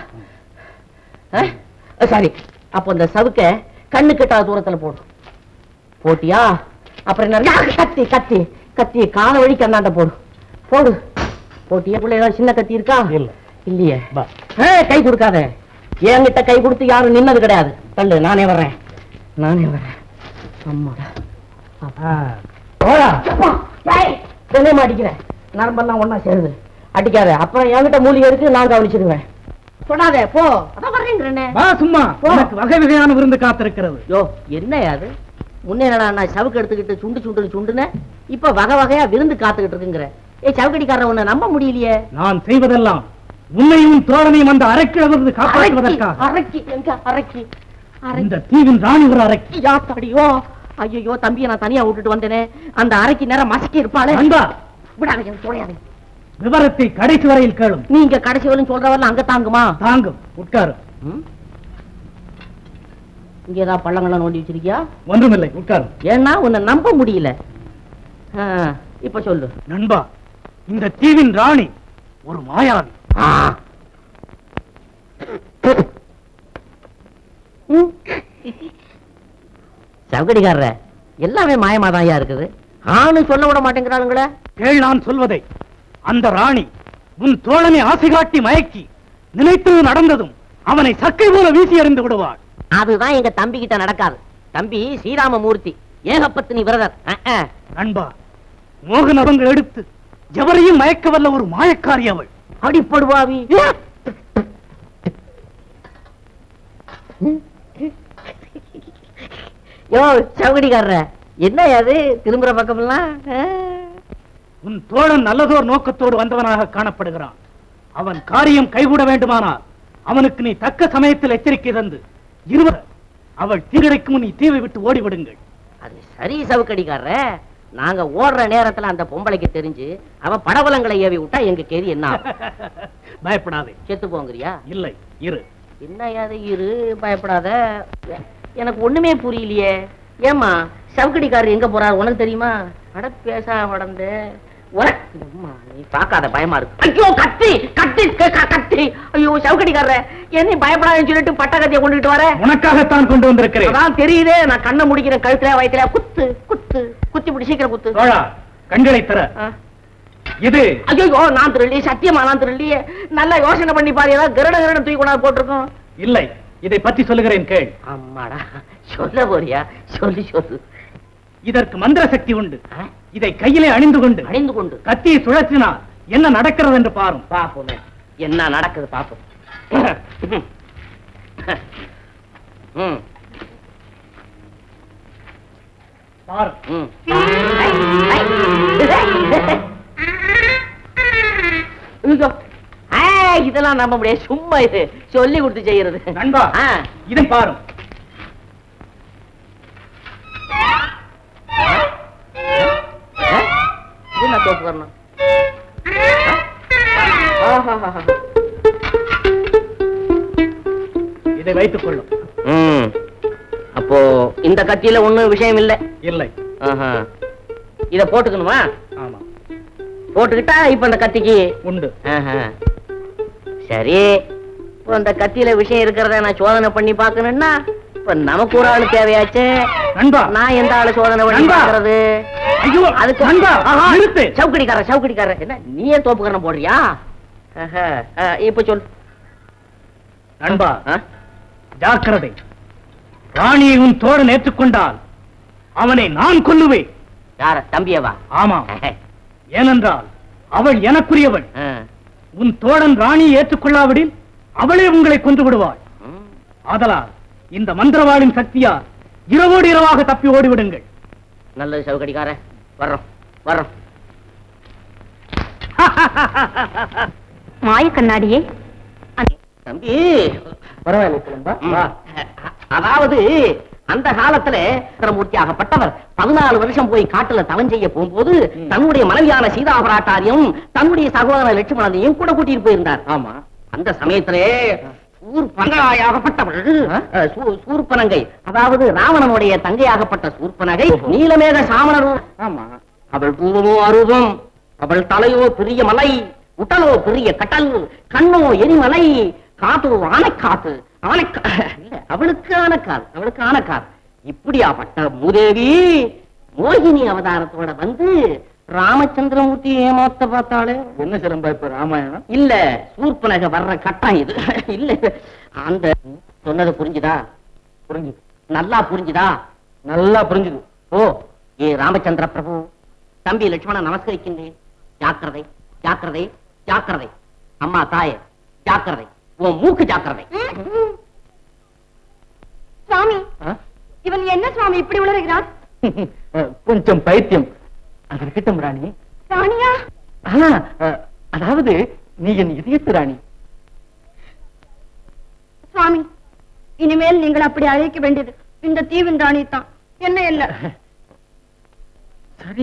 சாரி அப்போ இந்த சவுக்க கண்ணு கெட்டாத தூரத்துல போடு போட்டியா அப்புறம் என்ன ஆ, கத்தி கத்தி கத்தி கால வழிக்கு அந்தாண்ட போடு போடு போட்டியா பிள்ளை ஏதாவது சின்ன கத்தி இருக்கா இல்ல. இல்லையே பா. ஏய், கை கொடுக்காத என்கிட்ட கை கொடுத்து யாரும் நின்னது கிடையாது தள்ளு நானே வர்றேன் நானே வர்றேன் தெரிய மாட்டிக்கிறேன் நரம்பெல்லாம் ஒண்ணா சேருது அடிக்காத அப்புறம் என்கிட்ட மூலிகை இருக்கு நான் கவனிச்சிருவேன் சொல்லாத போ அதான் வர்றேங்கிறேனே வா சும்மா உனக்கு வகை வகையான விருந்து காத்திருக்கிறது யோ என்ன அது முன்னே என்னடா நான் சவுக்கு எடுத்துக்கிட்டு சுண்டு சுண்டு சுண்டுன இப்ப வகை வகையா விருந்து காத்துக்கிட்டு இருக்குங்கிற ஏய் சவுக்கடிக்காரன் உன்னை நம்ப முடியலையே நான் செய்வதெல்லாம் உன்னையும் தோழனையும் அந்த அரைக்கிழவிருந்து காப்பாற்றுவதற்காக அரக்கி எங்க அரக்கி இந்த தீவின் ராணி ஒரு அரைக்கி யாத்தாடியோ ஐயோ தம்பியை நான் தனியா விட்டுட்டு வந்தேனே அந்த அரைக்கு நேரம் மசக்கி இருப்பாளே அன்பா விடாதீங்க தொலையாதீங்க விவரத்தை கடைசி வரையில் கேளும் நீங்க கடைசி வரையும் சொல்றவரெல்லாம் அங்க தாங்குமா தாங்கும் உட்காரு ம்? இங்க ஏதாவது பள்ளங்கள்லாம் நோண்டி வச்சிருக்கியா ஒன்றுமில்லை உட்காரு ஏன்னா உன்னை நம்ப முடியல ஆ, இப்ப சொல்லு நண்பா இந்த தீவின் ராணி ஒரு மாயாவி சவுக்கடிக்காரர எல்லாமே மாயமாதாயா இருக்குது ஆணு சொல்ல விட மாட்டேங்கிறாளுங்களே கேள் நான் சொல்வதை அந்த ராணி உன் தோழனை ஆசை காட்டி மயக்கி நினைத்தது நடந்ததும் அவனை சக்கை போல வீசி எறிந்து விடுவாள் அதுதான் எங்க தம்பி கிட்ட நடக்காது தம்பி ஸ்ரீராமமூர்த்தி ஏகப்பத்தினி விரதர் அஹ், அஹ். நண்பா மோகனவங்கள் எடுத்து எவரையும் மயக்க வல்ல ஒரு மாயக்காரி அவள் அடிப்படுவாவி யோ சவுகடிக்காரர என்ன அது திரும்புற பக்கமெல்லாம் ஆ? உன் தோழன் நல்லதோர் நோக்கத்தோடு வந்தவனாக காணப்படுகிறான் அவன் காரியம் கைகூட வேண்டுமானால் அவனுக்கு நீ தக்க சமயத்தில் எச்சரிக்கை தந்து இருவர் அவள் தீரடைக்கும் முன் நீ தீவை விட்டு ஓடிவிடுங்கள் அது சரி சவுக்கடிக்காரர நாங்க ஓடுற நேரத்துல அந்த பொம்பளைக்கு தெரிஞ்சு அவன் படவலங்களை ஏவி விட்டா எங்க கேதி என்ன ஆகும்? பயப்படாதே செத்து போங்கிறியா இல்லை இரு என்ன அது இரு பயப்படாத எனக்கு ஒண்ணுமே புரியலையே ஏமா சவுக்கடிக்காரர் எங்க போறாரு உனக்கு தெரியுமா அட பேச உடந்து உனக்கு அம்மா, நீ பார்க்காத பயமா இருக்கு ஐயோ கத்தி கத்தி க- க- கத்தி ஐயோ சவுக்கடிக்காரர என்ன பயப்படாதுன்னு சொல்லிட்டு பட்ட கத்தியை கொண்டுட்டு வர உனக்காகத்தான் கொண்டு வந்திருக்கிறேன் அதான் தெரியுதே நான் கண்ணை முடிக்கிறேன் கழுத்துல வயித்துல குத்து குத்து குத்தி பிடி சீக்கிரம் குத்து தோழா கண்களை தர ஆ. இது ஐயோ நான் திருள்ளி சத்தியமா நான் திருள்ளியே நல்லா யோசனை பண்ணி பாரு ஏதாவது கிரட கிரட தூக்கி கொண்டாந்து போட்டிருக்கோம் இல்லை இதை பற்றி சொல்லுகிறேன் கேள் அம்மாடா சொல்ல போறியா சொல்லி சொல்லு இதற்கு மந்திர சக்தி உண்டு ஆ? இதை கையிலே அணிந்து கொண்டு அணிந்து கொண்டு கத்தியை சுழற்றினால் என்ன நடக்கிறது என்று பாரும் பாப்போமே என்ன நடக்குது பாப்போம் ம், பாரும் ம். ஐ, ஐ. ஐயோ. ஆ, இதெல்லாம் நம்ப முடியாது சும்மா இது சொல்லி கொடுத்து செய்யறது நண்பா ஆ. இதை பாரும் ஆ? இது என்ன தோப்பு வரணும் ஆஹாஹாஹா. இதை வைத்துக் கொள்ளும் ம். அப்போ இந்த கத்தியில ஒண்ணும் விஷயம் இல்ல இல்லை ஆஹா. இத போட்டுக்கணுமா ஆமா போட்டுக்கிட்டா இப்ப அந்த கத்திக்கு உண்டு ஆஹா. சரி இப்போ அந்த கத்தியில விஷயம் இருக்கிறத நான் சோதனை பண்ணி பார்க்கணும்னா இப்ப நமக்கு ஒரு ஆளு தேவையாச்சு நண்பா நான் எந்த ஆளு சோதனை பண்ணி நண்பா. பார்க்கறது ஐயோ அதுக்கு நண்பா ஆஹா. நிறுத்து சவுக்கடிக்கார சவுக்கடிக்கார என்ன நீயே தோப்புக்கரணம் போடுறியா ஆஹா. ஆ, இப்ப சொல் நண்பா ஆ? ஜாக்கிரதை ராணியை உன் தோழன் ஏற்றுக்கொண்டால் அவனை நான் கொல்லுவேன் யார தம்பியவா ஆமாம் ஏனென்றால் அவள் எனக்குரியவள் ஆ. உன் தோழன் ராணியை ஏற்றுக்கொள்ளாவிடில் அவளே உங்களை கொன்று விடுவாள் ம். ஆதலால் இந்த மந்திரவாளின் சக்தியால் இரவோடு இரவாக தப்பி ஓடிவிடுங்கள் நல்லது சவுக்கடிக்கார வர்றோம் வர்றோம் மாய கண்ணாடியே தம்பி ம். அதாவது அந்த காலத்துல மூர்த்தி ஆகப்பட்டவர் பதினாலு வருஷம் போய் காட்டுல தவம் செய்ய போகும்போது தன்னுடைய மனைவியான சீதா பிராட்டாரையும் தன்னுடைய சகோதர லட்சுமணனையும் கூட கூட்டிட்டு போயிருந்தார் ஆமா அந்த சமயத்திலே சூர்பனகாயாகப்பட்டவள் அஹ், சூ- சூர்பனங்கை அதாவது ராவணனுடைய தங்கையாகப்பட்ட சூர்பனகை நீலமேக சாமணர் ஆமா அவள் பூவமோ அரூபம் அவள் தலையோ பெரிய மலை உடலோ பெரிய கடல் கண்ணோ எரிமலை காதோ ஆனைக்காத்து ஆனைக்கா இல்ல அவளுக்கு ஆனக்கால் அவளுக்கு ஆனக்கால் இப்படியாப்பட்ட மூதேவி மோகினி அவதாரத்தோட வந்து ராமச்சந்திரமூர்த்தி ஏமாத்த பார்த்தாளே என்ன சிறம்பா இப்ப ராமாயணம் இல்ல சூர்பனக வர்ற கட்டம் இது இல்ல அந்த சொன்னது புரிஞ்சுதா புரிஞ்சு நல்லா புரிஞ்சுதா நல்லா புரிஞ்சுது ஓ ஏ ராமச்சந்திர பிரபு தம்பி லட்சுமணன் நமஸ்கரிக்கின்றேன் ஜாக்கிரதை ஜாக்கிரதை ஜாக்கிரதை அம்மா தாயே ஜாக்கிரதை உன் மூக்கு ஜாக்கிரதை சுவாமி ஆ? இவன் என்ன சுவாமி இப்படி உளறுகிறான் கொஞ்சம் பைத்தியம் அது இருக்கட்டும் ராணி ராணியா ஆ, ஆ, அதாவது நீ என் இதயத்து ராணி சுவாமி இனிமேல் நீங்கள் அப்படி அழைக்க வேண்டியது இந்த தீவின் ராணி தான் என்ன இல்ல சரி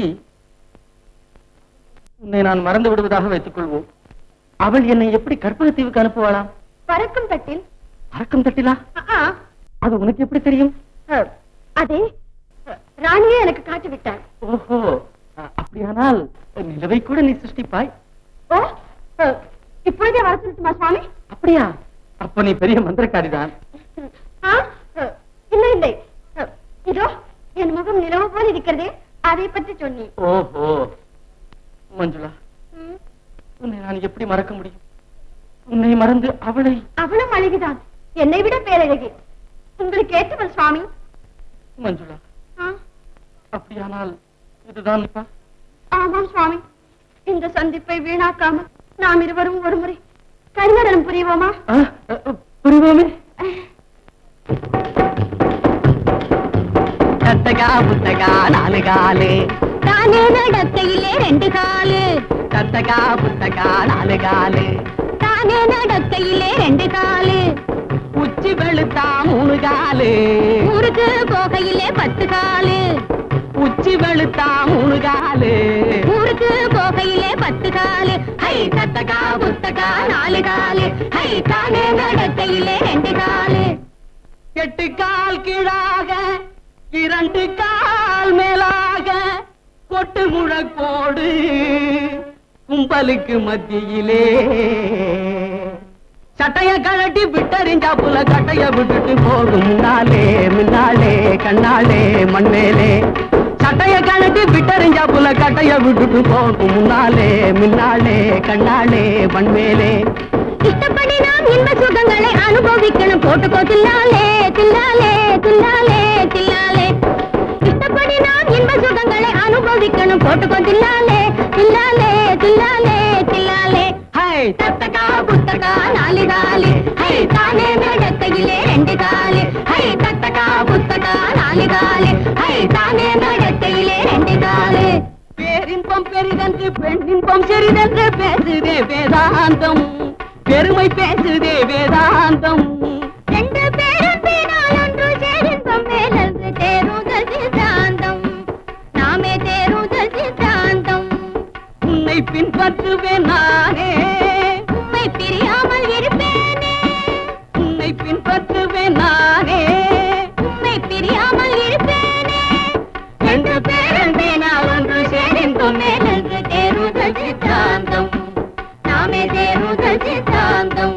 உன்னை நான் மறந்து விடுவதாக வைத்துக் கொள்வோம் அவள் என்னை எப்படி கற்பகத்தீவுக்கு அனுப்புவாளாம் பறக்கும் தட்டில் பறக்கும் தட்டிலா ஆ, ஆ, அது உனக்கு எப்படி தெரியும் அ, அதே அ, ராணியே எனக்கு காட்டி விட்டார் ஓஹோ அ, அப்படியானால் நிலவை கூட நீ சிருஷ்டிப்பாய் ஓ அ, இப்பொழுதே வர சொல்லட்டுமா சுவாமி அப்படியா அப்ப நீ பெரிய மந்திரக்காரிதான் ஆ, அ, இல்லை இல்லை அ, இதோ என் முகம் நிலவு போல் இருக்கிறதே அதை பற்றி சொன்னேன் ஓஹோ மஞ்சுளா ம், உன்னை நான் எப்படி மறக்க முடியும் உன்னை மறந்து அவளை அவளும் அழகிதான் என்னை விட பேரழகி உங்களுக்கு ஏற்றவள் சுவாமி மஞ்சுளா ஆ, அப்படியானால் இதுதான் இப்ப ஆமாம் சுவாமி இந்த சந்திப்பை வீணாக்காமல் நாம் இருவரும் ஒரு முறை கரிநடனம் புரிவோமா ஆ, அ, அ, புரிவோமே தத்தகா புத்தகா நாலு காலு தானே நடக்கையிலே ரெண்டு காலு தத்தகா புத்தகா நாலு காலு தானே நடக்கையிலே ரெண்டு காலு உச்சி வெளுத்தா மூணு காலு ஊருக்கு போகையிலே பத்து காலு உச்சி வெளுத்தா மூணு காலு ஊருக்கு போகையிலே பத்து காலு ஹை தத்தகா புத்தகா நாலு காலு ஹை தானே நடக்கையிலே ரெண்டு காலு எட்டு கால் கீழாக இரண்டு கால் மேலாக கொட்டு முழக்கோடு கும்பலுக்கு மத்தியிலே சட்டைய கழட்டி விட்டறிஞ்சா புல கட்டைய விட்டுட்டு போகும் முன்னாலே முன்னாலே கண்ணாலே மண்மேலே சட்டைய கழட்டி விட்டறிஞ்சா புல கட்டைய விட்டுட்டு போகும் முன்னாலே முன்னாலே கண்ணாலே மண்மேலே இஷ்டப்படி நாம் இன்ப சுகங்களை அனுபவிக்கணும் போட்டுக்கோ தில்லாலே தில்லாலே தில்லாலே தில்லாலே இஷ்டப்படி நாம் இன்ப சுகங்களை அனுபவிக்கணும் போட்டுக்கோ தில்லாலே தில்லாலே தில்லாலே தில்லாலே ஹை தத்தகா புத்தகா நாலு காலு ஹை தானே நடக்கையிலே ரெண்டு காலு ஹை தத்தகா புத்தகா நாலு காலு ஹை தானே நடக்கையிலே ரெண்டு காலு பேரின்பம் பெரிதென்று பெண்ணின்பம் சிறிதென்று பேசுதே வேதாந்தம் பெருமை பேசுதே வேதாந்தம் ரெண்டு பேரும் பேரால் ஒன்று சேரின்பம் மேலன்று தேருதல் சித்தாந்தம் நாமே தேருதல் சித்தாந்தம் உன்னை பின்பற்றுவேன் நானே உம்மை பிரியாமல் இருப்பேனே உன்னை பின்பற்றுவேன் நானே உம்மை பிரியாமல் இருப்பேனே ரெண்டு பேரண்டினால் ஒன்று சேர்ந்தோம் மேலன்று தேருதல் சித்தாந்தம் நாமே தேருதல் சித்தாந்தம்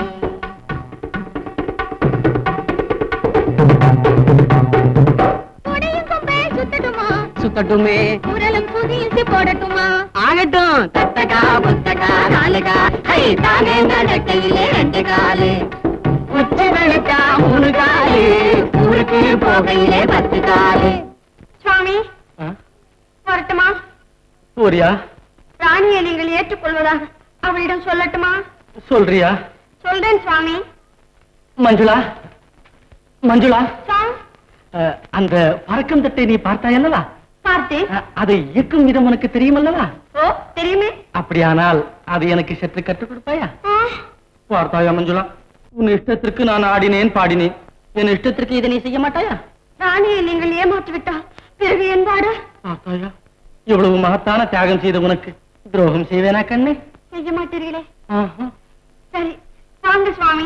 கொடையும் கொம்பை சுத்தட்டுமா சுத்தட்டுமே குரலும் புதியசி போடட்டுமா ஆகட்டும் தத்தகா புத்தகா நாலுகா ஹை தானே நடக்கையிலே ரெண்டு காலு உச்சி வெளுத்தா மூணு காலு ஊருக்கு போகையிலே பத்து காலு சுவாமி ஆ? வரட்டுமா போறியா ராணியை நீங்கள் ஏற்றுக்கொள்வதாக அவளிடம் சொல்லட்டுமா சொல்றியா சொல்றேன் சுவாமி மஞ்சுளா மஞ்சுளா சுவாமி அ, அந்த பறக்கும் தட்டை நீ பார்த்தாயல்லவா பார்த்தேன் அ, அதை இயக்கும் விதம் உனக்கு தெரியுமல்லவா ஓ தெரியுமே அப்படியானால் அது எனக்கு சற்று கற்றுக் கொடுப்பாயா ஆ, பார்த்தாயா மஞ்சுளா உன் இஷ்டத்திற்கு நான் ஆடினேன் பாடினேன் என் இஷ்டத்திற்கு இதை நீ செய்ய மாட்டாயா ராணியை நீங்கள் ஏமாற்றி விட்டால் பிறகு என் பாடு பார்த்தாயா இவ்வளவு மகத்தான தியாகம் செய்த உனக்கு துரோகம் செய்வேனா கண்ணே செய்ய மாட்டீர்களே ஆஹா. சரி வாங்க சுவாமி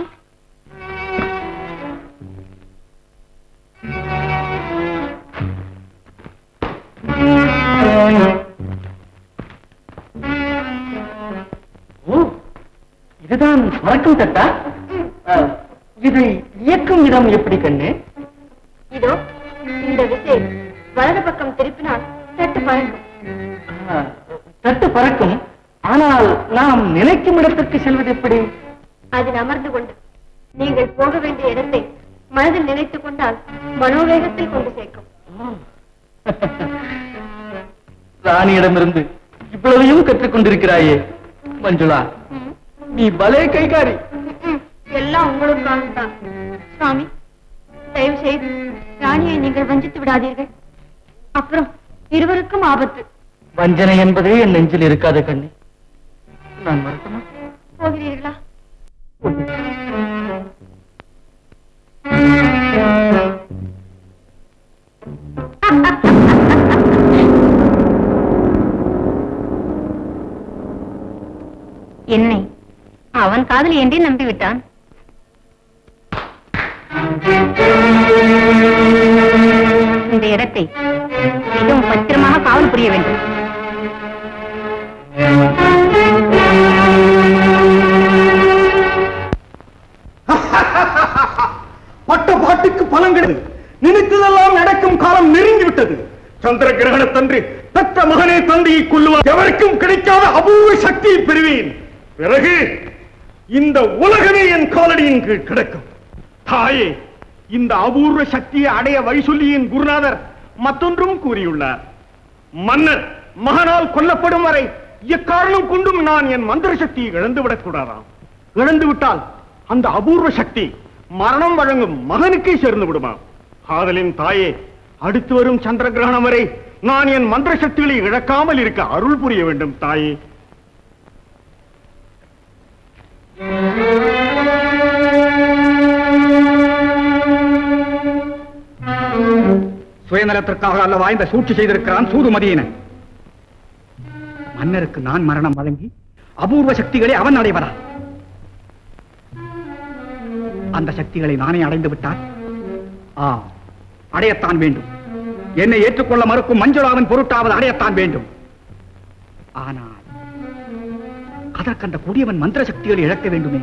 ஓ இதுதான் பறக்கும் தட்டா அ, இதை இயக்கும் விதம் எப்படி கண்ணு இதோ இந்த விசை வலது பக்கம் திருப்பினால் தட்டு பறக்கும் ஆ, தட்டு பறக்கும் ஆனால் நாம் நினைக்கும் இடத்திற்கு செல்வது எப்படி அதில் அமர்ந்து கொண்டு நீங்கள் போக வேண்டிய இடத்தை மனதில் நினைத்துக் கொண்டால் மனோவேகத்தில் கொண்டு சேர்க்கும் ராணியிடமிருந்து இவ்வளவையும் கற்றுக் கொண்டிருக்கிறாயே மஞ்சுளா நீ பலே கைகாரி எல்லாம் உங்களுக்காக தான் சுவாமி தயவு செய்து ராணியை நீங்கள் வஞ்சித்து விடாதீர்கள் அப்புறம் இருவருக்கும் ஆபத்து வஞ்சனை என்பதே என் நெஞ்சில் இருக்காத கண்ணி நான் மறக்கமா போகிறீர்களா என்னை அவன் காதல் என்றே நம்பிவிட்டான் இந்த இடத்தை மிகவும் பத்திரமாக காவல் புரிய வேண்டும் பட்ட பாட்டுக்கு பலன் கிடையாது நினைத்ததெல்லாம் நடக்கும் காலம் நெருங்கி விட்டது சந்திர கிரகணத்தன்று பெற்ற மகனே தந்தையை கொல்லுவார் எவருக்கும் கிடைக்காத அபூர்வ சக்தியை பெறுவேன் பிறகு இந்த உலகமே என் காலடியின் கீழ் கிடக்கும் தாயே இந்த அபூர்வ சக்தியை அடைய வழி சொல்லி என் குருநாதர் மற்றொன்றும் கூறியுள்ளார் மன்னர் மகனால் கொல்லப்படும் வரை எக்காரணம் கொண்டும் நான் என் மந்திர சக்தியை இழந்துவிடக் கூடாதாம் இழந்து விட்டால் அந்த அபூர்வ சக்தி மரணம் வழங்கும் மகனுக்கே சேர்ந்து விடுமாம் காதலின் தாயே அடுத்து வரும் சந்திர கிரகணம் வரை நான் என் மந்திர சக்திகளை இழக்காமல் இருக்க அருள் புரிய வேண்டும் தாயே சுயநலத்திற்காக அல்லவா இந்த சூழ்ச்சி செய்திருக்கிறான் சூதுமதியினன் மன்னருக்கு நான் மரணம் வழங்கி அபூர்வ சக்திகளை அவன் அடைவதா அந்த சக்திகளை நானே அடைந்து விட்டால் ஆ அடையத்தான் வேண்டும் என்னை ஏற்றுக்கொள்ள மறுக்கும் மஞ்சுளாவின் பொருட்டாவது அடையத்தான் வேண்டும் ஆனால் அதற்கந்த கொடியவன் மந்திர சக்திகளை இழக்க வேண்டுமே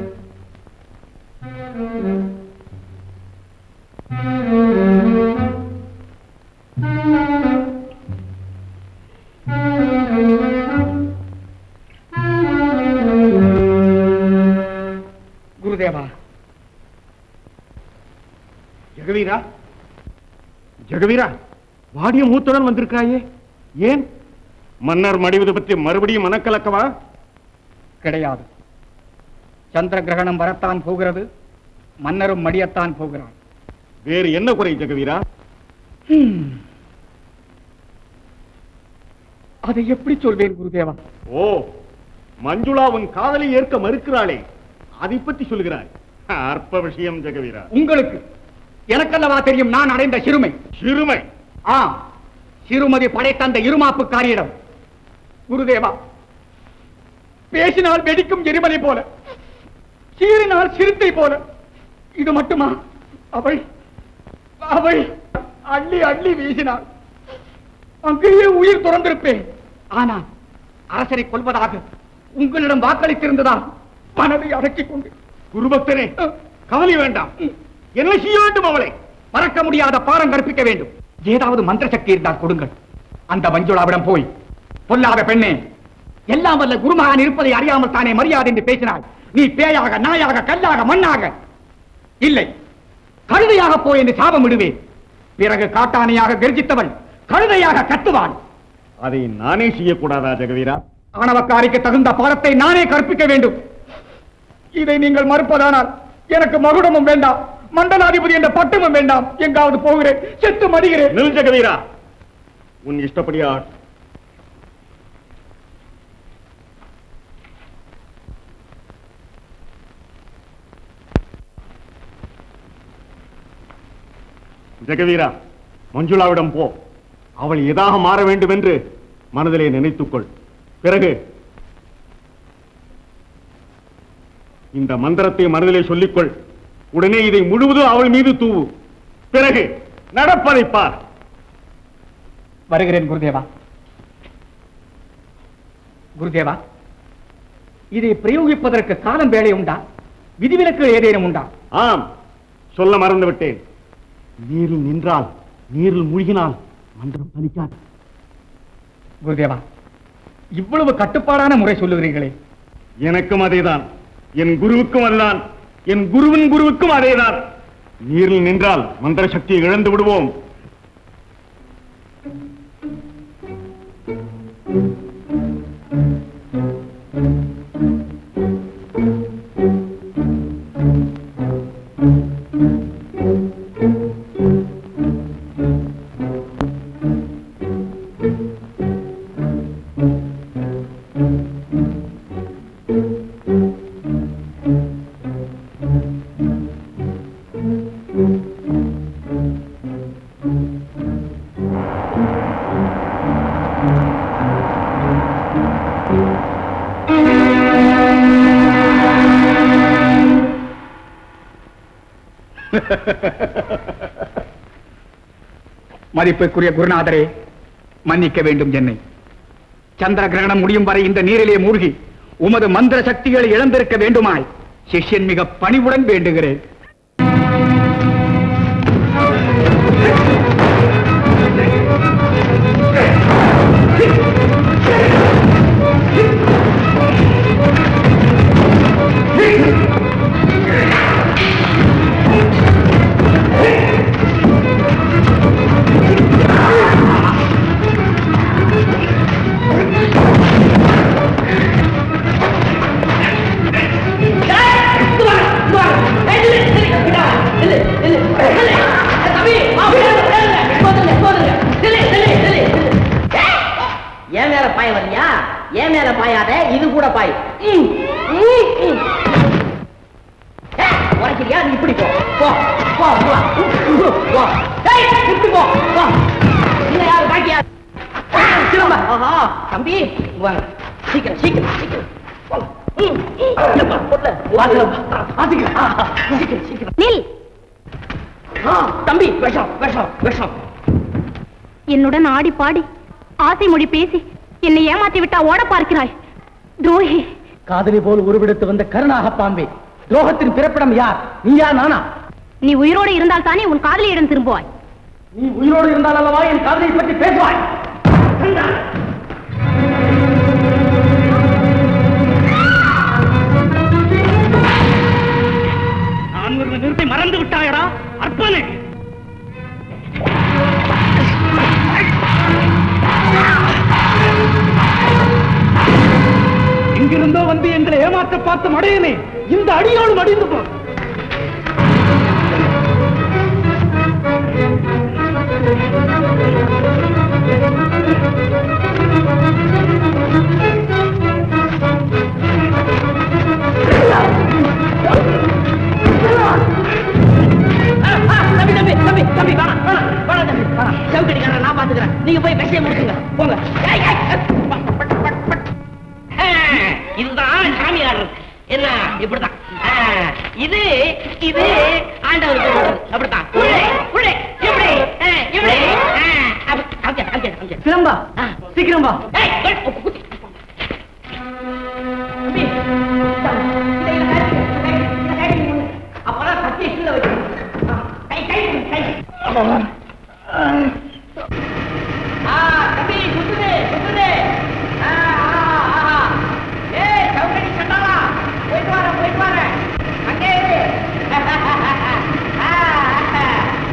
குருதேவா ஜெகவீரா ஜெகவீரா வாடிய மூத்துடன் வந்திருக்காயே ஏன் மன்னர் மடிவது பற்றி மறுபடியும் மனக்கலக்கவா கிடையாது சந்திர கிரகணம் வரத்தான் போகிறது மன்னரும் மடியத்தான் போகிறான் வேறு என்ன குறை ஜெகவீரா அதை எப்படி சொல்வேன் குருதேவா ஓ மஞ்சுளா உன் காதலை ஏற்க மறுக்கிறாளே அதை பற்றி சொல்கிறாய் அற்ப விஷயம் ஜெகவீரா உங்களுக்கு எனக்கல்லவா தெரியும் நான் அடைந்த சிறுமை சிறுமை ஆ சிறுமதி படைத்த அந்த இருமாப்புக்காரியிடம் குருதேவா பேசினால் வெடிக்கும் எரிமலை போல சீறினால் சிறுத்தை போல இது மட்டுமா அவள் அவள் அள்ளி அள்ளி வீசினாள் அங்கேயே உயிர் துறந்திருப்பேன் ஆனால் அரசரை கொல்வதாக உங்களிடம் வாக்களித்திருந்ததால் மனதை அடக்கிக் கொண்டு குருபக்தரே கவலை வேண்டாம் என்ன செய்ய வேண்டும் அவளை மறக்க முடியாத பாரம் கற்பிக்க வேண்டும் ஏதாவது மந்திர சக்தி இருந்தால் கொடுங்கள் அந்த மஞ்சுளாவிடம் போய் பொல்லாத பெண்ணே எல்லாம் வல்ல குருமகான் இருப்பதை அறியாமல் தானே மரியாதை என்று பேசினாய் நீ பேயாக நாயாக கல்லாக மண்ணாக இல்லை கழுதையாக போய் என்று சாபம் விடுவேன் பிறகு காட்டானையாக கர்ஜித்தவள் கழுதையாக கத்துவாள் அதை நானே செய்யக்கூடாதா ஜெகவீரா ஆணவக்காரிக்கு தகுந்த பாடத்தை நானே கற்பிக்க வேண்டும் இதை நீங்கள் மறுப்பதானால் எனக்கு மகுடமும் வேண்டாம் மண்டலாதிபதி என்ற பட்டமும் வேண்டாம் எங்காவது போகிறேன் செத்து மடிகிறேன் நில் ஜெகவீரா உன் இஷ்டப்படியா ஜெகவீரா மஞ்சுளாவிடம் போ அவள் எதாக மாற வேண்டும் என்று மனதிலே நினைத்துக்கொள் பிறகு இந்த மந்திரத்தை மனதிலே சொல்லிக்கொள் உடனே இதை முழுவதும் அவள் மீது தூவு பிறகு நடப்பதை பார் வருகிறேன் குருதேவா குருதேவா இதை பிரயோகிப்பதற்கு காலம் வேலை உண்டா விதிவிலக்கு ஏதேனும் உண்டா ஆம் சொல்ல மறந்து விட்டேன் நீரில் நின்றால் நீரில் மூழ்கினால் மந்திரம் பலிக்காது குருதேவா இவ்வளவு கட்டுப்பாடான முறை சொல்லுகிறீர்களே எனக்கும் அதேதான் என் குருவுக்கும் அதுதான் என் குருவின் குருவுக்கும் அதேதான் நீரில் நின்றால் மந்திர சக்தியை இழந்து விடுவோம் மதிப்புக்குரிய குருநாதரே மன்னிக்க வேண்டும் என்னை சந்திர கிரகணம் முடியும் வரை இந்த நீரிலே மூழ்கி உமது மந்திர சக்திகளை இழந்திருக்க வேண்டுமாய் சிஷ்யன் மிக பணிவுடன் வேண்டுகிறேன் ஏன் மேல பாய வரியா ஏன் மேல பாயாத இது கூட பாய் ம், ம், ம். ஏ, உரைக்கிறியா நீ இப்படி போ போ போ போ போ ஏய், இப்படி போ போ இல்ல யாரு பாக்கியா திரும்ப ஆஹா தம்பி இங்க வாங்க சீக்கிரம் சீக்கிரம் சீக்கிரம் போங்க. ம், ம். எப்பா, பொருளை, வாசல்ல வா. வாசிக்கிறேன். ஆ, ஆ, சீக்கிரம் சீக்கிரம் நில் ஆ, தம்பி விஷம் விஷம் விஷம் என்னுடன் ஆடி பாடி ஆசை மொழி பேசி என்னை ஏமாத்தி விட்டா ஓட பார்க்கிறாய் துரோகி காதலி போல் உருவெடுத்து வந்த கருணாக பாம்பே துரோகத்தின் பிறப்பிடம் யார் நீயா நானா நீ உயிரோடு இருந்தால் தானே உன் காதலியிடம் திரும்புவாய் நீ உயிரோடு இருந்தால் அல்லவா என் காதலை பற்றி பேசுவாய் நான் ஒரு நிறுத்தி மறந்து விட்டாயடா அற்பனே எங்கிருந்தோ வந்து எங்களை ஏமாற்ற பார்த்த மடையனே இந்த அடியோடு மடிந்து போ தம்பி தம்பி தம்பி தம்பி வேணாம் வேணாம் வேணாம் தம்பி வேணாம் செவக்கடிக்காரன் நான் பாத்துக்கிறேன் நீங்க போய் விஷயம் முடிச்சுங்க போங்க ஏய், ஏய், ஏய், பட், பட், பட், பட். ஆ, இதுதான் சாமியார் என்ன இப்படிதான் ஆ, இது இது ஆண்டவருக்கு உள்ளது. அப்படித்தான் உள்ளே உள்ளே இப்படி ஆ, இப்படி ஆ, அப்படி, அங்கே, அங்கே, அங்கே. சிலம்பா ஆ. சீக்கிரம் வா ஏய், ஏய், குத்தி, குத்தி. தம்பி, இந்தாங்க. இதை இதை கட்டி, இதை இதை கட்டி விடுங்க. அப்பதான் கத்தியை கீழே வைக்கணும். ஆ, கை கை கொடுங்க, கை ஆ, தம்பி, சுத்துது, சுத்துது. ஆ, ஆ, ஆ. ஏய், சவுக்கடி சண்டாளா. போயிட்டு வரேன், போயிட்டு வரேன். அங்கே இரு. ஆ, ஆ.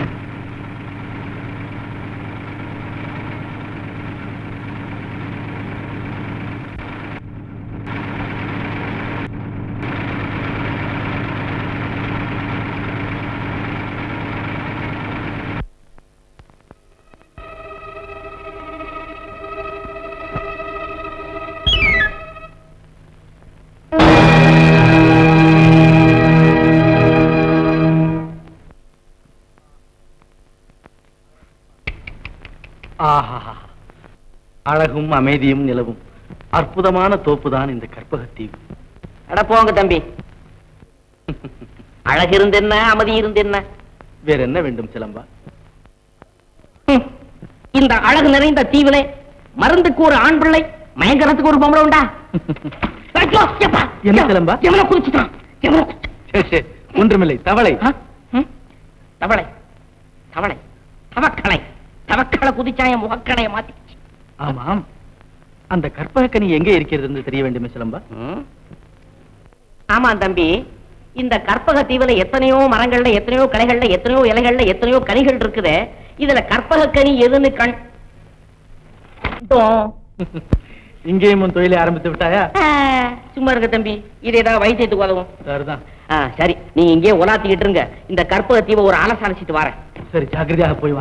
ஆஹா அழகும் அமைதியும் நிலவும் அற்புதமான தோப்புதான் இந்த கற்பகத்தீவு அட போங்க தம்பி அழகு இருந்து என்ன அமைதி இருந்து என்ன வேற என்ன வேண்டும் சிலம்பா ஹம். இந்த அழகு நிறைந்த தீவிலே மருந்துக்கு ஒரு ஆண் பிள்ளை மயங்கரத்துக்கு ஒரு பொம்பளை உண்டா ஐயோ, எப்பா, என்ன சிலம்பா? எவனோ குதிச்சுட்டான் எவனோ குதிச்சு- சே, சே, ஒன்றுமில்லை தவளை ஆ? ம்? தவளை தவளை தவக்கலை தவக்களை குதிச்சா என் முகக்கலையை மாத்தி ஆமாம் அந்த கற்பகக்கனி எங்கே இருக்கிறது என்று தெரிய வேண்டுமே சிலம்பா ம்? ஆமா தம்பி இந்த கற்பக தீவுல எத்தனையோ மரங்கள்ல எத்தனையோ கலைகள்ல எத்தனையோ இலைகள்ல எத்தனையோ கனிகள் இருக்குது இதுல கற்பக கனி எதுன்னு கண் இதோ. இங்கேயும் உன் தொழிலை ஆரம்பித்து விட்டாயா ஆ, சும்மா இருங்க தம்பி இது ஏதாவது வைத்தியத்துக்கு உதவும் சரிதான் ஆ, சரி நீங்க இங்கே உலாத்திக்கிட்டு இருங்க இந்த கற்பக தீவை ஒரு அலச அலசிட்டு வரேன் சரி ஜாக்கிரதையாக போய் வா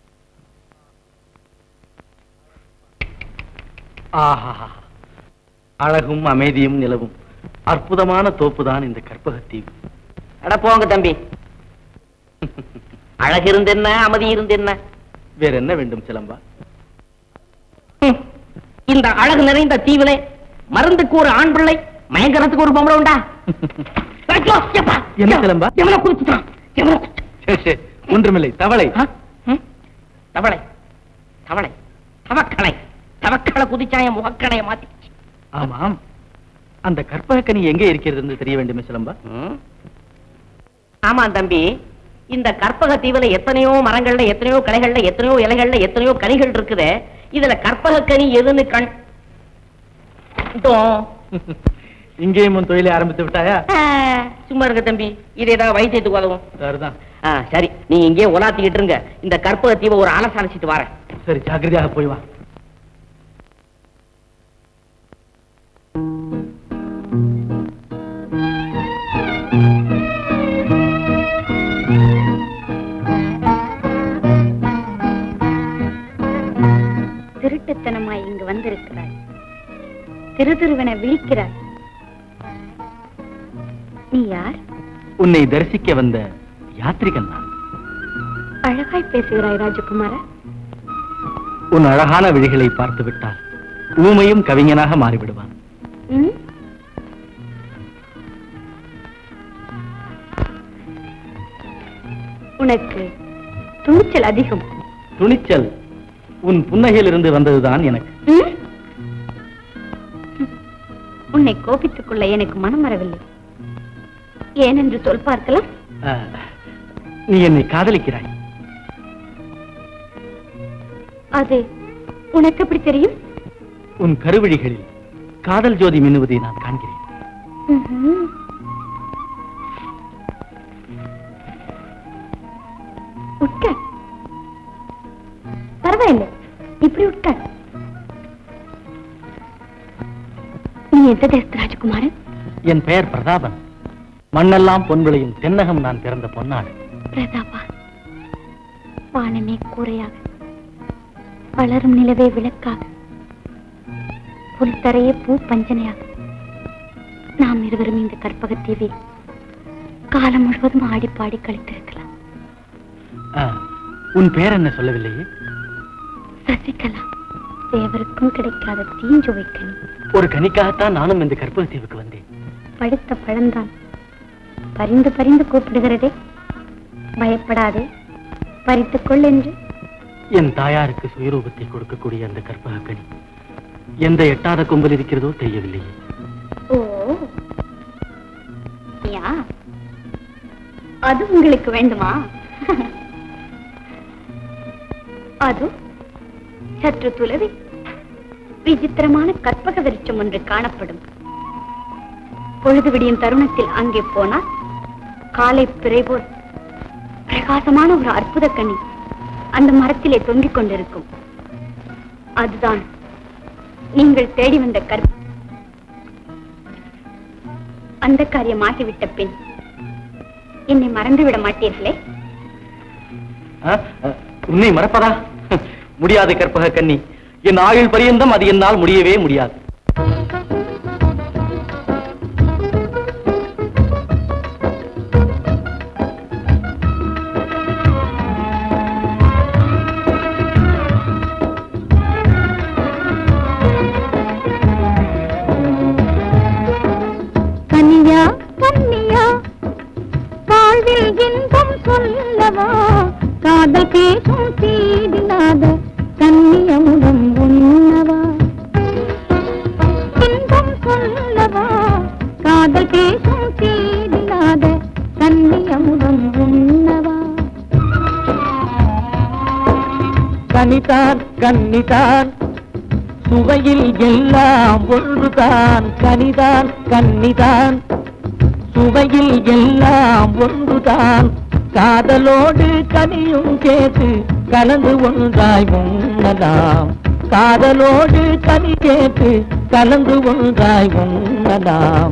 ஆஹா அழகும் அமைதியும் நிலவும் அற்புதமான தோப்புதான் இந்த கற்பகத்தீவு அட போங்க தம்பி அழகு இருந்தென்ன அமைதி இருந்தென்ன வேற என்ன வேண்டும் சிலம்பா ஹம். இந்த அழகு நிறைந்த தீவிலே மருந்துக்கு ஒரு ஆண் பிள்ளை மயங்கரத்துக்கு ஒரு பொம்பளை உண்டா ஐயோ, எப்பா, என்ன சிலம்பா? எவனை குடிச்சுட்டான் எவனை குடிச்சு- சே, சே, ஒன்றுமில்லை தவளை ஆ? ம்? தவளை தவளை தவக்கலை தவக்களை குதிச்சாய முகக்கணைய மாத்தி ஆமாம் அந்த கற்பகக்கனி எங்கே இருக்கிறது என்று தெரிய வேண்டுமே சிலம்பா ம். ஆமா தம்பி இந்த கற்பக தீவுல எத்தனையோ மரங்கள்ல எத்தனையோ கிளைகள்ல எத்தனையோ இலைகள்ல எத்தனையோ கனிகள் இருக்குது இதுல கற்பக கனி எதுன்னு கண் இதோ. இங்கேயும் உன் தொழிலை ஆரம்பித்து விட்டாயா ஆ, சும்மா இருக்க தம்பி இது ஏதாவது வைத்தியத்துக்கு உதவும் சரிதான் ஆ, சரி நீ இங்கே உலாத்திக்கிட்டு இருங்க இந்த கற்பக தீவை ஒரு அலச அலசிட்டு வரேன் சரி ஜாக்கிரதையாக போய் வா திருட்டுத்தனமாய் இங்கு வந்திருக்கிறாய் திரு திருவென விழிக்கிறாய் நீ யார் உன்னை தரிசிக்க வந்த யாத்ரிகன் நான் அழகாய் பேசுகிறாய் ராஜகுமார உன் அழகான விழிகளை பார்த்து விட்டால் ஊமையும் கவிஞனாக மாறிவிடுவான் ம்? உனக்கு துணிச்சல் அதிகம் துணிச்சல் உன் புன்னகையிலிருந்து வந்ததுதான் எனக்கு ம்? உன்னை கோபித்துக் கொள்ள எனக்கு மனம் வரவில்லை ஏனென்று சொல் பார்க்கலாம் ஆ, நீ என்னை காதலிக்கிறாய் அது உனக்கு எப்படி தெரியும் உன் கருவிழிகளில் காதல் ஜோதி மின்னுவதை நான் காண்கிறேன் ம்ஹும். உட்கார் பரவாயில்லை இப்படி உட்கார் நீ எந்த தேசத்து ராஜகுமாரன் என் பெயர் பிரதாபன் மண்ணெல்லாம் பொன் விளையும் தென்னகம் நான் பிறந்த பொன்னாடு பிரதாபா வானமே கூரையாக வளரும் நிலவே விளக்காக புல்தரையே பூ பஞ்சனையாக நாம் இருவரும் இந்த கற்பகத்தீவில் காலம் முழுவதும் ஆடி பாடி கழித்திருக்கலாம் ஆ, உன் பெயர் என்ன சொல்லவில்லையே சசிகலா தேவருக்கும் கிடைக்காத தீஞ்சுவை கனி ஒரு கனிக்காகத்தான் நானும் இந்த கற்பகத்தீவுக்கு வந்தேன் படுத்த பழந்தான் பரிந்து பரிந்து கூப்பிடுகிறதே பயப்படாதே பறித்துக் கொள் என்று என் தாயாருக்கு சுயரூபத்தை கொடுக்கக்கூடிய அந்த கற்பக கனி எந்த எட்டாத கொம்பல் இருக்கிறதோ தெரியவில்லையே ஓ யா அது உங்களுக்கு வேண்டுமா அது சற்று துளவி விசித்திரமான கற்பக விருட்சம் ஒன்று காணப்படும் பொழுது விடியும் தருணத்தில் அங்கே போனால் காலை பிறை போல் பிரகாசமான ஒரு அற்புத கனி அந்த மரத்திலே தொங்கிக் கொண்டிருக்கும் அதுதான் நீங்கள் தேடி வந்த கற்ப அந்த காரியம் ஆகிவிட்ட பின் என்னை மறந்து விட மாட்டீர்களே ஆ, ஆ, உன்னை மறப்பதா முடியாது கற்பக கன்னி என் ஆயுள் பரியந்தம் அது என்னால் முடியவே முடியாது கன்னியா கன்னியா வாழ்வில் இன்பம் சொல்லவா காதல் பேசும் தீதில்லாத கன்னியமுடம் உண்ணவா இன்பம் சொல்லவா காதல் பேசும் தீதில்லாத கன்னியமுடம் உண்ணவா கனிதான் கன்னிதான் சுவையில் எல்லாம் ஒன்றுதான் கனிதான் கன்னிதான் சுவையில் எல்லாம் ஒன்றுதான் காதலோடு கனியும் கேட்டு கலந்து ஒன்றாய் உண்ணலாம் காதலோடு கனி கேட்டு கலந்து ஒன்றாய் உண்ணலாம்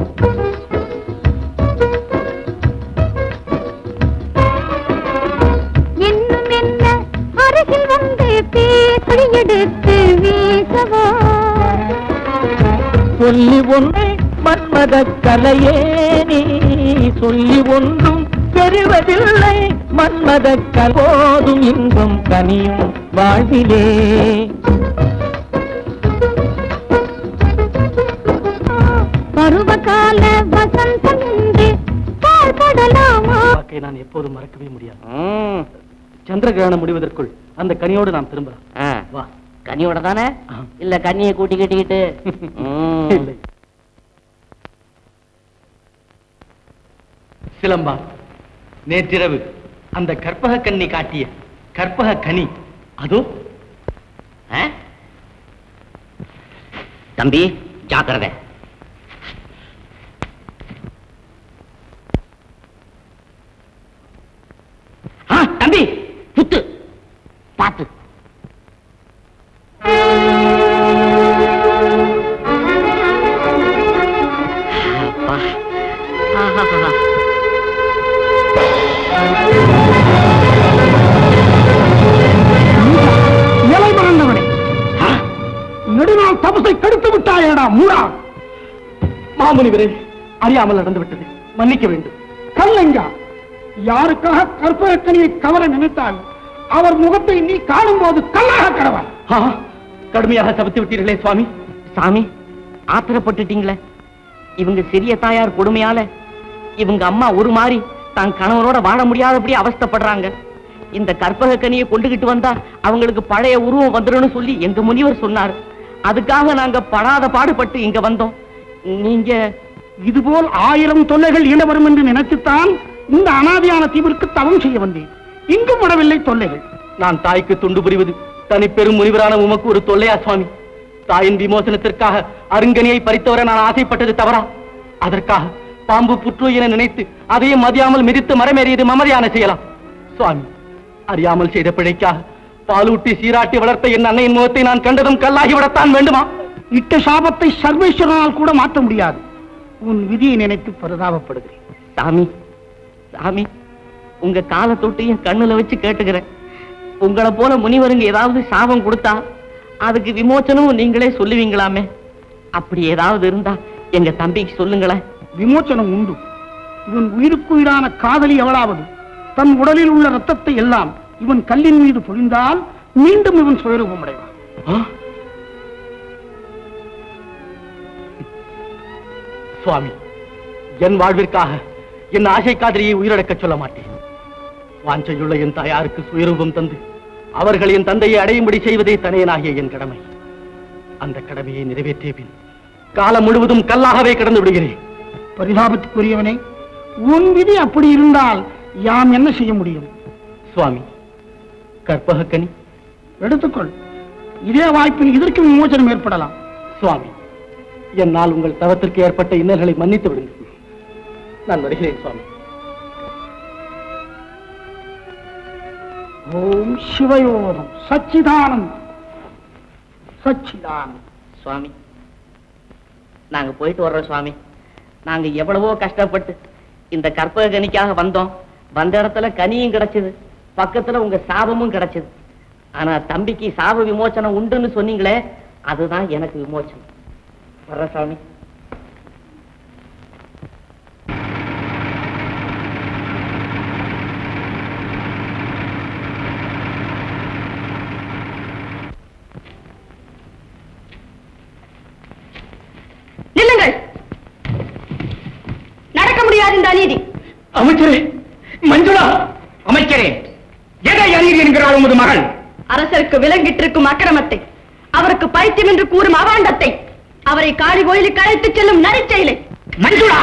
இன்னும் என்ன அருகில் வந்து பேசடி எடுத்து வீசவா சொல்லி ஒன்றை மன்மத கலையே நீ சொல்லி ஒன்றும் பெறுவதில்லை மன்மத போதும் இன்பம் கனியும் வாழ்விலே பருவகால வசந்தம் என்று பாழ்படலாமா வாக்கை நான் எப்போதும் மறக்கவே முடியாது சந்திர கிரகணம் முடிவதற்குள் அந்த கனியோடு நாம் திரும்பலாம் வா கனியோட தானே ஆ. இல்ல கண்ணியை கூட்டி கட்டிக்கிட்டு ம். இல்லை சிலம்பா நேற்றிரவு அந்த கற்பக கன்னி காட்டிய கற்பக கனி அதோ ஆ? தம்பி ஜாக்கிரதை ஆ, தம்பி புத்து பாத்து அப்பா. ஆஹாஹா. நிலை மறந்தவனே ஆ, நெடுநாள் தபசை கெடுத்து விட்டாயேடா மூடா மாமுனிவரே அறியாமல் நடந்து விட்டது மன்னிக்க வேண்டும் கல்லங்கா யாருக்காக கற்பகக்கனியை கவர நினைத்தால் அவர் முகத்தை நீ காணும் போது கல்லாக கடவான் ஆ, கடுமையாக சபித்து விட்டீர்களே சுவாமி சாமி ஆத்திரப்பட்டுட்டீங்களே இவங்க சிறிய தாயார் கொடுமையால இவங்க அம்மா ஒரு மாதிரி தான் கணவனோட வாழ முடியாதபடி அவஸ்தைப்படுறாங்க இந்த கற்பக கனியை கொண்டுகிட்டு வந்தா அவங்களுக்கு பழைய உருவம் வந்துரும்னு சொல்லி எங்க முனிவர் சொன்னார் அதுக்காக நாங்க படாத பாடுபட்டு இங்க வந்தோம் நீங்க இதுபோல் ஆயிரம் தொல்லைகள் ஈட வரும் என்று நினைத்துத்தான் இந்த அனாதியான தீவிற்கு தவம் செய்ய வந்தேன் இங்கு படவில்லை தொல்லைகள் நான் தாய்க்கு துண்டு புரிவது தனி பெரும் முனிவரான உமக்கு ஒரு தொல்லையா சுவாமி தாயின் விமோசனத்திற்காக அருங்கனியை பறித்தவர நான் ஆசைப்பட்டது தவறா அதற்காக பாம்பு புற்று என நினைத்து அதையும் மதியாமல் மிதித்து மரமேறியது மமதியான செய்யலாம் சுவாமி அறியாமல் செய்த பிழைக்காக பாலூட்டி சீராட்டி வளர்த்த என் அன்னையின் முகத்தை நான் கண்டதும் கல்லாகி விடத்தான் வேண்டுமா இட்ட சாபத்தை சர்வேஸ்வரனால் கூட மாற்ற முடியாது உன் விதியை நினைத்து பரிதாபப்படுகிறேன் சாமி சாமி உங்க காலை தொட்டு என் கண்ணுல வச்சு கேட்டுக்கிறேன் உங்களை போல முனிவருங்க ஏதாவது சாபம் கொடுத்தா அதுக்கு விமோச்சனம் நீங்களே சொல்லுவீங்களாமே அப்படி ஏதாவது இருந்தா எங்க தம்பிக்கு சொல்லுங்களேன் விமோச்சனம் உண்டு இவன் உயிருக்குயிரான காதலி எவளாவது தன் உடலில் உள்ள ரத்தத்தை எல்லாம் இவன் கல்லின் மீது பொழிந்தால் மீண்டும் இவன் சுயரூபம் அடைவான் ஆ? சுவாமி என் வாழ்விற்காக என் ஆசை காதலியை உயிரிழக்கச் சொல்ல மாட்டேன் வாஞ்சையுள்ள என் தாயாருக்கு சுயரூபம் தந்து அவர்கள் என் தந்தையை அடையும்படி செய்வதே தனையனாகிய என் கடமை அந்த கடமையை நிறைவேற்றிய பின் காலம் முழுவதும் கல்லாகவே கிடந்து விடுகிறேன் பரிதாபத்துக்குரியவனே உன் விதி அப்படி இருந்தால் யாம் என்ன செய்ய முடியும் சுவாமி கற்பகக்கனி எடுத்துக்கொள் இதே வாய்ப்பில் இதற்கு விமோசனம் ஏற்படலாம் சுவாமி என்னால் உங்கள் தவத்திற்கு ஏற்பட்ட இன்னல்களை மன்னித்து விடுங்கள் நான் வருகிறேன் சுவாமி ஓம் சிவயோகம் சச்சிதானந்தம் சச்சிதானந்தம் சுவாமி நாங்க போயிட்டு வர்றோம் சுவாமி நாங்க எவ்வளவோ கஷ்டப்பட்டு இந்த கற்பக கனிக்காக வந்தோம் வந்த இடத்துல கனியும் கிடைச்சது பக்கத்துல உங்க சாபமும் கிடைச்சது ஆனா தம்பிக்கு சாப விமோசனம் உண்டுன்னு சொன்னீங்களே அதுதான் எனக்கு விமோசனம் வர்ற சாமி நில்லுங்கள் நடக்க முடியாது இந்த அநீதி அமைச்சரே மஞ்சுளா அமைச்சரே எதை அறிவு என்கிறாள் உமது மகள் அரசருக்கு விலங்கிட்டிருக்கும் அக்கிரமத்தை அவருக்கு பைத்தியம் என்று கூறும் அவாண்டத்தை அவரை காளி கோயிலுக்கு அழைத்துச் செல்லும் நரிச்செயலை மஞ்சுளா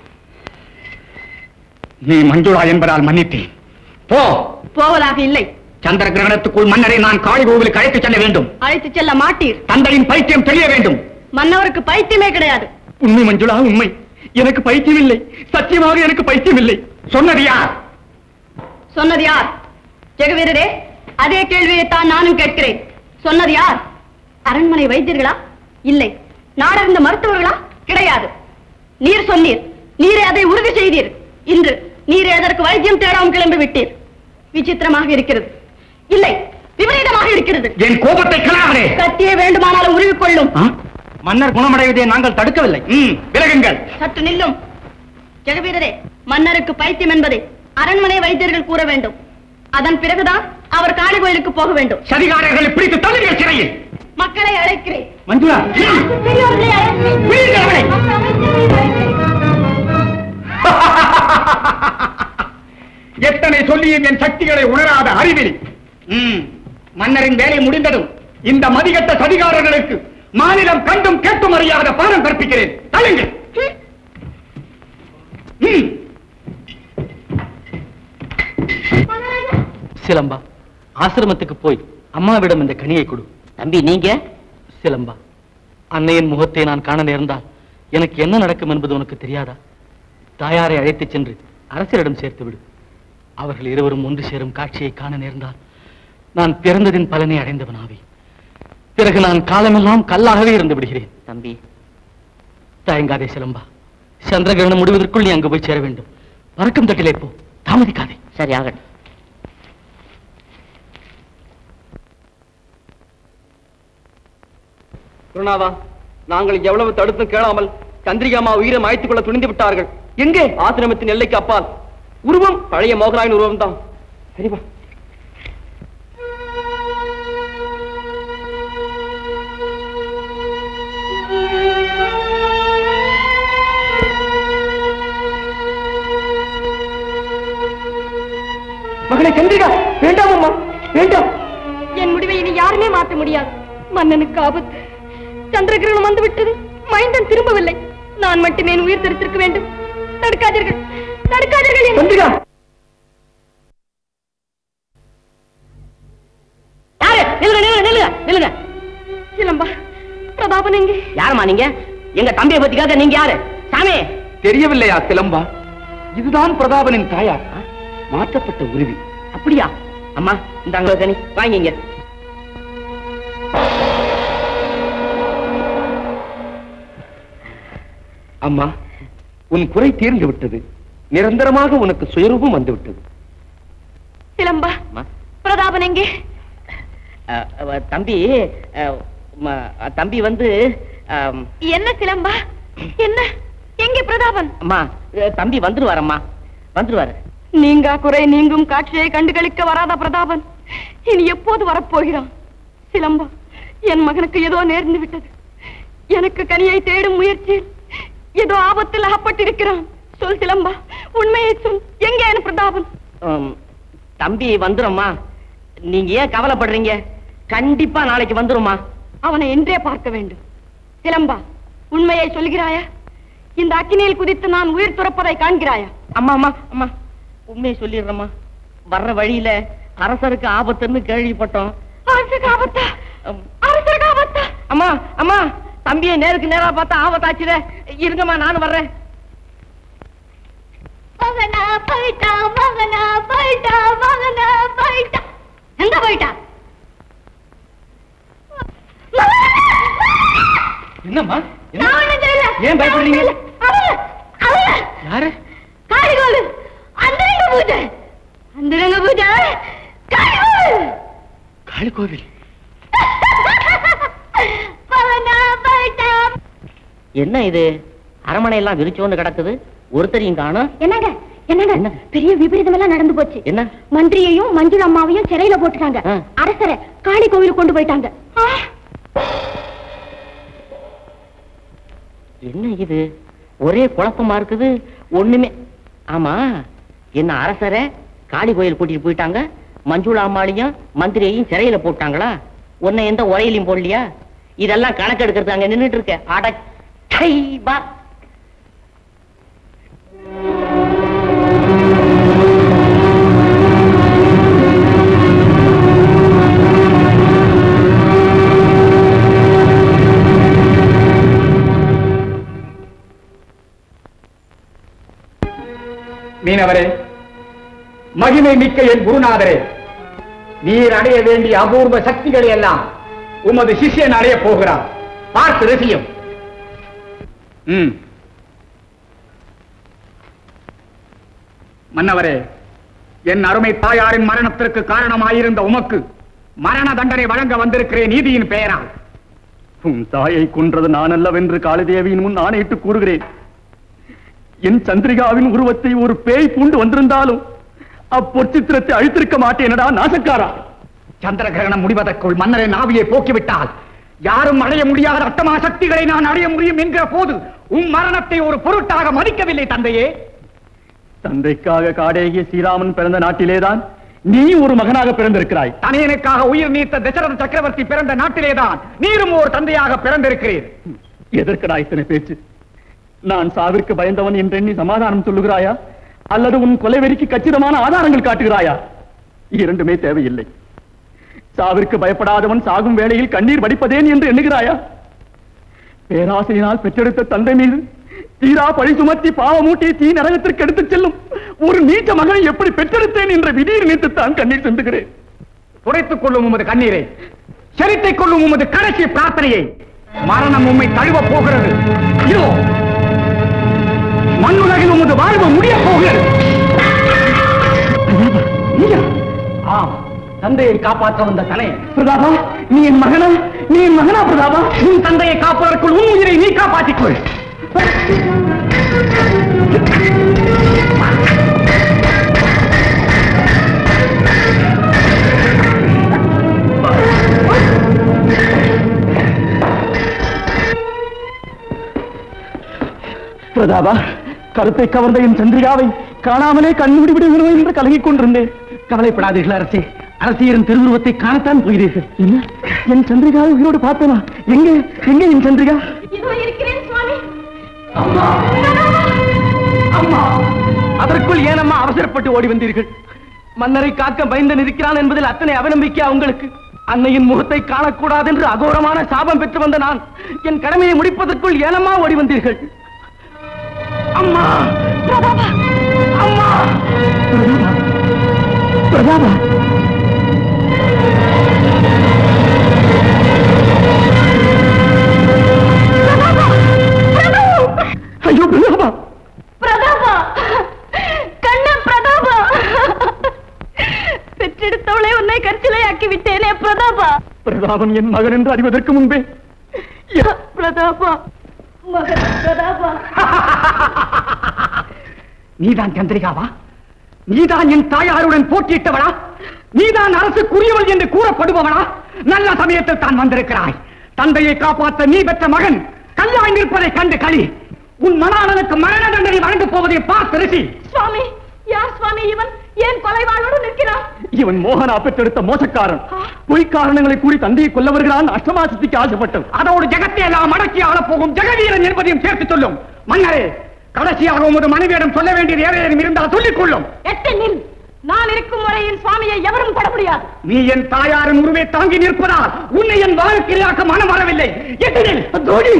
நீ மஞ்சுளா என்பதால் மன்னித்தேன் போ போவதாக இல்லை சந்திர கிரகணத்துக்குள் மன்னரை நான் காளி கோவிலுக்கு அழைத்துச் செல்ல வேண்டும் அழைத்துச் செல்ல மாட்டீர் தந்தையின் பைத்தியம் தெரிய வேண்டும் மன்னவருக்கு பைத்தியமே கிடையாது உண்மை மஞ்சுளா உண்மை எனக்கு பைத்தியம் இல்லை சத்தியமாக எனக்கு பைத்தியம் இல்லை சொன்னது யார் சொன்னது யார் ஜெகவீரரே அதே கேள்வியை தான் நானும் கேட்கிறேன் சொன்னது யார் அரண்மனை வைத்தியர்களா இல்லை நாடறிந்த மருத்துவர்களா கிடையாது நீர் சொன்னீர் நீரே அதை உறுதி செய்தீர் இன்று நீரே அதற்கு வைத்தியம் தேடாமல் கிளம்பி விட்டீர் விசித்திரமாக இருக்கிறது இல்லை விபரீதமாக இருக்கிறது என் கோபத்தை கலாகரே கத்தியே வேண்டுமானாலும் உருவிக் கொள்ளும் ஆ? மன்னர் குணமடைவதை நாங்கள் தடுக்கவில்லை ம், விலகுங்கள் சற்று நில்லும் ஜெகவீரரே மன்னருக்கு பைத்தியம் என்பதை அரண்மனை வைத்தியர்கள் கூற வேண்டும் அதன் பிறகுதான் அவர் காளி கோயிலுக்கு போக வேண்டும் சதிகாரர்களை பிடித்து தள்ளுங்கள் சிறையில் மக்களை அழைக்கிறேன் மஞ்சுளா பெரியோர்களை அழைக்கிறேன். விடுங்கள் அவனை. எத்தனை சொல்லியும் என் சக்திகளை உணராத அறிவிலி ம், மன்னரின் வேலை முடிந்ததும் இந்த மதிகட்ட சதிகாரர்களுக்கு மாநிலம் கண்டும் கேட்டும் அறியாத பாடம் கற்பிக்கிறேன் தள்ளுங்கள் ம். சிலம்பா ஆசிரமத்துக்கு போய் அம்மாவிடம் இந்த கனியை கொடு தம்பி நீங்க சிலம்பா அன்னையின் முகத்தை நான் காண நேர்ந்தால் எனக்கு என்ன நடக்கும் என்பது உனக்கு தெரியாதா தாயாரை அழைத்துச் சென்று அரசரிடம் சேர்த்து விடு அவர்கள் இருவரும் ஒன்று சேரும் காட்சியை காண நேர்ந்தால் நான் பிறந்ததின் பலனை அடைந்தவனாவே பிறகு நான் காலமெல்லாம் கல்லாகவே இருந்து விடுகிறேன் தம்பி தயங்காதே சிலம்பா சந்திரகிரகணம் முடிவதற்குள் நீ அங்கு போய் சேர வேண்டும் பறக்கும் தட்டிலே போ தாமதிக்காதே சரி ஆகட்டும் குருநாதா நாங்கள் எவ்வளவு தடுத்தும் கேளாமல் சந்திரிகாமா உயிரை மாய்த்துக் கொள்ள துணிந்து விட்டார்கள் எங்கே ஆசிரமத்தின் எல்லைக்கு அப்பால் உருவம் பழைய மோகராயின் உருவம் தான் சரிவா மகளே சந்திரிகா வேண்டாம் அம்மா வேண்டாம் என் முடிவை இனி யாருமே மாற்ற முடியாது மன்னனுக்கு ஆபத்து சந்திரகிரகணம் வந்து விட்டது மைந்தன் திரும்பவில்லை நான் மட்டுமே என் உயிர் தெரித்திருக்க வேண்டும் தடுக்காதீர்கள் தடுக்காதீர்கள் என் சந்திரிகா யாரு நில்லுங்க நில்லுங்க நில்லுங்க நில்லுங்க சிலம்பா பிரதாபன் எங்கே யாருமா நீங்க எங்க தம்பியை பத்தி கேட்க நீங்க யாரு சாமி தெரியவில்லையா சிலம்பா இதுதான் பிரதாபனின் தாயார் மாற்றப்பட்ட உருவி அப்படியா அம்மா இந்த அங்க கனி வாங்கிங்க அம்மா உன் குறை தீர்ந்து விட்டது நிரந்தரமாக உனக்கு சுயரூபம் வந்து விட்டது சிலம்பா அம்மா பிரதாபன் எங்கே அஹ், அஹ், தம்பி அஹ், ம- அஹ், தம்பி வந்து அம், என்ன சிலம்பா என்ன எங்கே பிரதாபன் அம்மா அஹ், தம்பி வந்துருவாரம்மா வந்துருவாரு நீங்கா குறை நீங்கும் காட்சியை கண்டுகளிக்க வராத பிரதாபன் இனி எப்போது வரப்போகிறான் சிலம்பா என் மகனுக்கு ஏதோ நேர்ந்து விட்டது எனக்கு கனியை தேடும் முயற்சியில் ஏதோ ஆபத்தில் அகப்பட்டிருக்கிறான் சொல் சிலம்பா உண்மையை சொல் எங்கே என் பிரதாபன் உம், தம்பி வந்துரும்மா நீங்க ஏன் கவலைப்படுறீங்க கண்டிப்பா நாளைக்கு வந்துரும்மா அவனை என்றே பார்க்க வேண்டும் சிலம்பா உண்மையை சொல்கிறாயா இந்த அக்கினியில் குதித்து நான் உயிர் துறப்பதை காண்கிறாயா அம்மா அம்மா அம்மா உண்மையை சொல்லிடுறேம்மா வர்ற வழியில அரசருக்கு ஆபத்துன்னு கேள்விப்பட்டோம் அரசுக்கு ஆபத்தா உம், அரசுக்கு ஆபத்தா அம்மா அம்மா தம்பியை நேருக்கு நேரா பார்த்தா ஆபத்தாச்சுல இருங்கம்மா நானும் வர்றேன் மகனா போயிட்டா மகனா போயிட்டா மகனா போயிட்டா எங்க போயிட்டா என்னம்மா என்ன? நான் ஒண்ணும் செய்யல. ஏன் பயப்படுறீங்க? அவள, அவள, யாரு காளிகோலு, அந்தரங்க பூஜை அந்தரங்க பூஜை காளிகோலு. காளி கோவில் மகனா போயிட்டா என்ன இது அரமனை எல்லாம் விரிச்சோன்னு கிடக்குது ஒருத்தரையும் காணும் என்னங்க என்னங்க என்ன? பெரிய விபரீதம் எல்லாம் நடந்து போச்சு என்ன மந்திரியையும் மஞ்சுள அம்மாவையும் சிறையில போட்டுட்டாங்க ஆ. அரசரை காளி கோவிலுக்கு கொண்டு போயிட்டாங்க என்ன இது ஒரே குழப்பமா இருக்குது ஒண்ணுமே ஆமா என்ன அரசரை காளி கோயில் கூட்டிட்டு போயிட்டாங்க மஞ்சுளா அம்மாளையும் மந்திரியையும் சிறையில போட்டாங்களா உன்னை எந்த உரையிலையும் போடலையா இதெல்லாம் கணக்கு எடுக்கிறது அங்க நின்னுட்டு இருக்க அட சை, பா. மீனவரே மகிமை மிக்க என் குருநாதரே நீர் அடைய வேண்டிய அபூர்வ சக்திகளை எல்லாம் உமது சிஷ்யன் அடைய போகிறார் பார்த்து ரசியம் ம். மன்னவரே என் அருமை தாயாரின் மரணத்திற்கு காரணமாயிருந்த உமக்கு மரண தண்டனை வழங்க வந்திருக்கிறேன் நீதியின் பெயரால் உன் தாயை கொன்றது நான் அல்லவென்று காளிதேவியின் முன் ஆணையிட்டு கூறுகிறேன் என் சந்திரிகாவின் உருவத்தை ஒரு பேய் பூண்டு வந்திருந்தாலும் அப்பொற்சித்திரத்தை அழித்திருக்க மாட்டேனடா நாசக்காரா சந்திர கிரகணம் முடிவதற்குள் மன்னரின் ஆவியை போக்கிவிட்டால் யாரும் அடைய முடியாத அட்டமா சக்திகளை நான் அடைய முடியும் என்கிற போது உன் மரணத்தை ஒரு பொருட்டாக மதிக்கவில்லை தந்தையே தந்தைக்காக காடேகிய ஸ்ரீராமன் பிறந்த நாட்டிலேதான் நீ ஒரு மகனாக பிறந்திருக்கிறாய் தனியனுக்காக உயிர் நீத்த தசரத சக்கரவர்த்தி பிறந்த நாட்டிலேதான் நீரும் ஒரு தந்தையாக பிறந்திருக்கிறீர் எதற்கடா இத்தனை பேச்சு நான் சாவிற்கு பயந்தவன் என்றெண்ணி சமாதானம் சொல்லுகிறாயா அல்லது உன் கொலைவெறிக்கு கச்சிதமான ஆதாரங்கள் காட்டுகிறாயா இரண்டுமே தேவையில்லை சாவிற்கு பயப்படாதவன் சாகும் வேளையில் கண்ணீர் வடிப்பதேன் என்று எண்ணுகிறாயா பேராசையினால் பெற்றெடுத்த தந்தை மீது தீரா பழி சுமத்தி பாவமூட்டி தீ நரகத்திற்கு எடுத்துச் செல்லும் ஒரு நீச்ச மகனை எப்படி பெற்றெடுத்தேன் என்ற விதியை நினைத்துத்தான் கண்ணீர் சிந்துகிறேன் துடைத்துக் கொள்ளும் உமது கண்ணீரை செரித்துக் கொள்ளும் உமது கடைசி பிரார்த்தனையை மரணம் உம்மை தழுவ போகிறது இதோ மண்ணுலகில் உமது வாழ்வு முடிய போகிறது நீயா? ஆம் தந்தையை காப்பாற்ற வந்த தனை பிரதாபா நீ என் மகனா நீ என் மகனா பிரதாபா உன் தந்தையை காப்பதற்குள் உன் உயிரை நீ காப்பாற்றிக் கொள் பிரதாபா கருத்தை கவர்ந்த என் சந்திரிகாவை காணாமலே கண்மூடி விடுகிறோம் என்று கலங்கிக் கொண்டிருந்தேன் கவலைப்படாதீர்கள் அரசே அரசியரின் திருவுருவத்தை காணத்தான் போகிறீர்கள் என்ன என் சந்திரிகாவை உயிரோடு பார்த்தனா எங்கே எங்கே என் சந்திரிகா இதோ இருக்கிறேன் சுவாமி அம்மா அதற்குள் ஏனம்மா அவசரப்பட்டு ஓடி வந்தீர்கள் மன்னரை காக்க பயந்து இருக்கிறான் என்பதில் அத்தனை அவநம்பிக்கையா உங்களுக்கு அன்னையின் முகத்தை காணக்கூடாது என்று அகோரமான சாபம் பெற்று வந்த நான் என் கடமையை முடிப்பதற்குள் ஏனம்மா ஓடி வந்தீர்கள் அம்மா பிரதாபா அம்மா பிரதாபா ஐயோ பிரதாபா பிரதாபா கண்ணா பிரதாபா பெற்றெடுத்தவளை உன்னை கற்சிலையாக்கி விட்டேனே பிரதாபா பிரதாபன் என் மகன் என்று அறிவதற்கு முன்பே யா- பிரதாபா மகன் பிரதாபா நீதான் சந்திரிகாவா நீதான் என் தாயாருடன் போட்டியிட்டவளா நீதான் அரசுக்குரியவள் என்று கூறப்படுபவளா நல்ல சமயத்தில் தான் வந்திருக்கிறாய் தந்தையை காப்பாற்ற நீ பெற்ற மகன் கல்யாணம் நிற்பதை கண்டு களி உன் மணாளனுக்கு மரண தண்டனை வழங்கப் போவதை பார்த்து ரிஷி சுவாமி யார் சுவாமி இவன் ஏன் கொலைவாளோடு நிற்கிறான் இவன் மோகனா பெற்றெடுத்த மோசக்காரன் பொய் காரணங்களை கூறி தந்தையை கொல்ல வருகிறான் அஷ்டமாசத்திக்கு ஆசைப்பட்டவன் அதோடு ஜெகத்தை எல்லாம் அடக்கி ஆளப் போகும் ஜெகவீரன் என்பதையும் சேர்த்து சொல்லும் மன்னரே கடைசியாக உமது மனைவியிடம் சொல்ல வேண்டியது ஏதேனும் இருந்தால் சொல்லிக் கொள்ளும் எட்டு நில் நான் இருக்கும் வரை என் சுவாமியை எவரும் தொட முடியாது நீ என் தாயாரின் உருவை தாங்கி நிற்பதால் உன்னை என் வாழ்க்கையாக்க மனம் வரவில்லை எதிரில் தோழி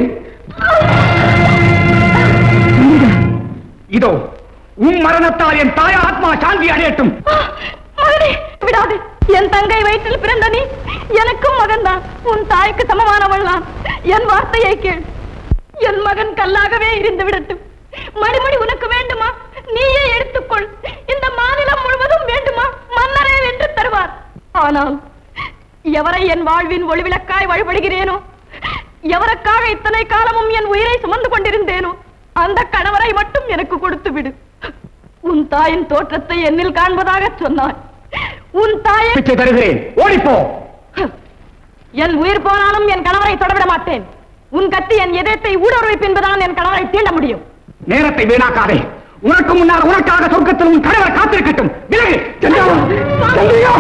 இதோ உன் மரணத்தால் என் தாய் ஆத்மா சாந்தி அடையட்டும் ஆ, மகனே விடாதே என் தங்கை வயிற்றில் பிறந்த நீ எனக்கும் மகன்தான் உன் தாய்க்கு சமமானவள் நான் என் வார்த்தையை கேள் என் மகன் கல்லாகவே இருந்து விடட்டும் மணிமணி உனக்கு வேண்டுமா நீயே எடுத்துக்கொள் இந்த மாநிலம் முழுவதும் வேண்டுமா மன்னரே வென்று தருவார் ஆனால் எவரை என் வாழ்வின் ஒளிவிளக்காய் வழிபடுகிறேனோ எவருக்காக இத்தனை காலமும் என் உயிரை சுமந்து கொண்டிருந்தேனோ அந்த கணவரை மட்டும் எனக்கு கொடுத்து விடு உன் தாயின் தோற்றத்தை என்னில் காண்பதாக சொன்னாய் உன் தாயை பிச்சை தருகிறேன் ஓடிப்போ என் உயிர் போனாலும் என் கணவரை தொடவிட மாட்டேன் உன் கத்தி என் இதயத்தை ஊடுருவிப்பு என்பதால் என் கணவரை தீண்ட முடியும் நேரத்தை வீணாக்காதே உனக்கு முன்னால் உனக்காக சொர்க்கத்தில் உன் கணவர் காத்திருக்கட்டும் விலகு சந்திரா, சந்திரியா.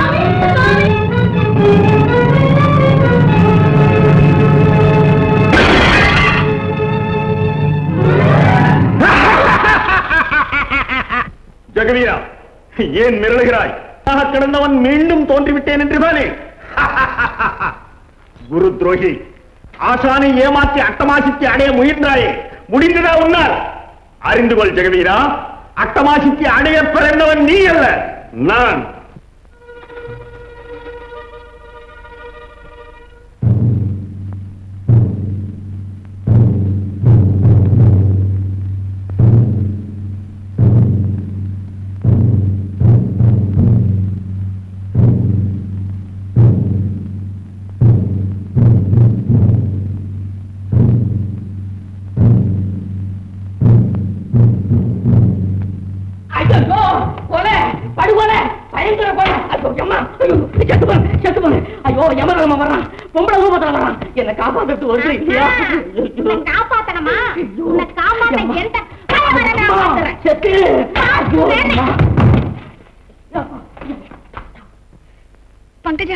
ஜெகவீரா ஏன் மிரளுகிறாய் ஆக கிடந்தவன் மீண்டும் தோன்றிவிட்டேன் என்று தானே குரு துரோகி ஆசானை ஏமாற்றி அட்டமாசித்தி அடைய முயன்றாயே முடிந்ததா உன்னால் அறிந்து கொள் ஜெகவீரா அட்டமாசித்தி அடைய பிறந்தவன் நீ அல்ல நான் என்ன காப்பாத்துறது வருது இல்லையா உன்னை காப்பாத்தணுமா உன்னை காப்பாத்த எந்த பயம் வர நான் வந்துடுறேன். செத்து ஐயோ, அம்மா. பங்கஜா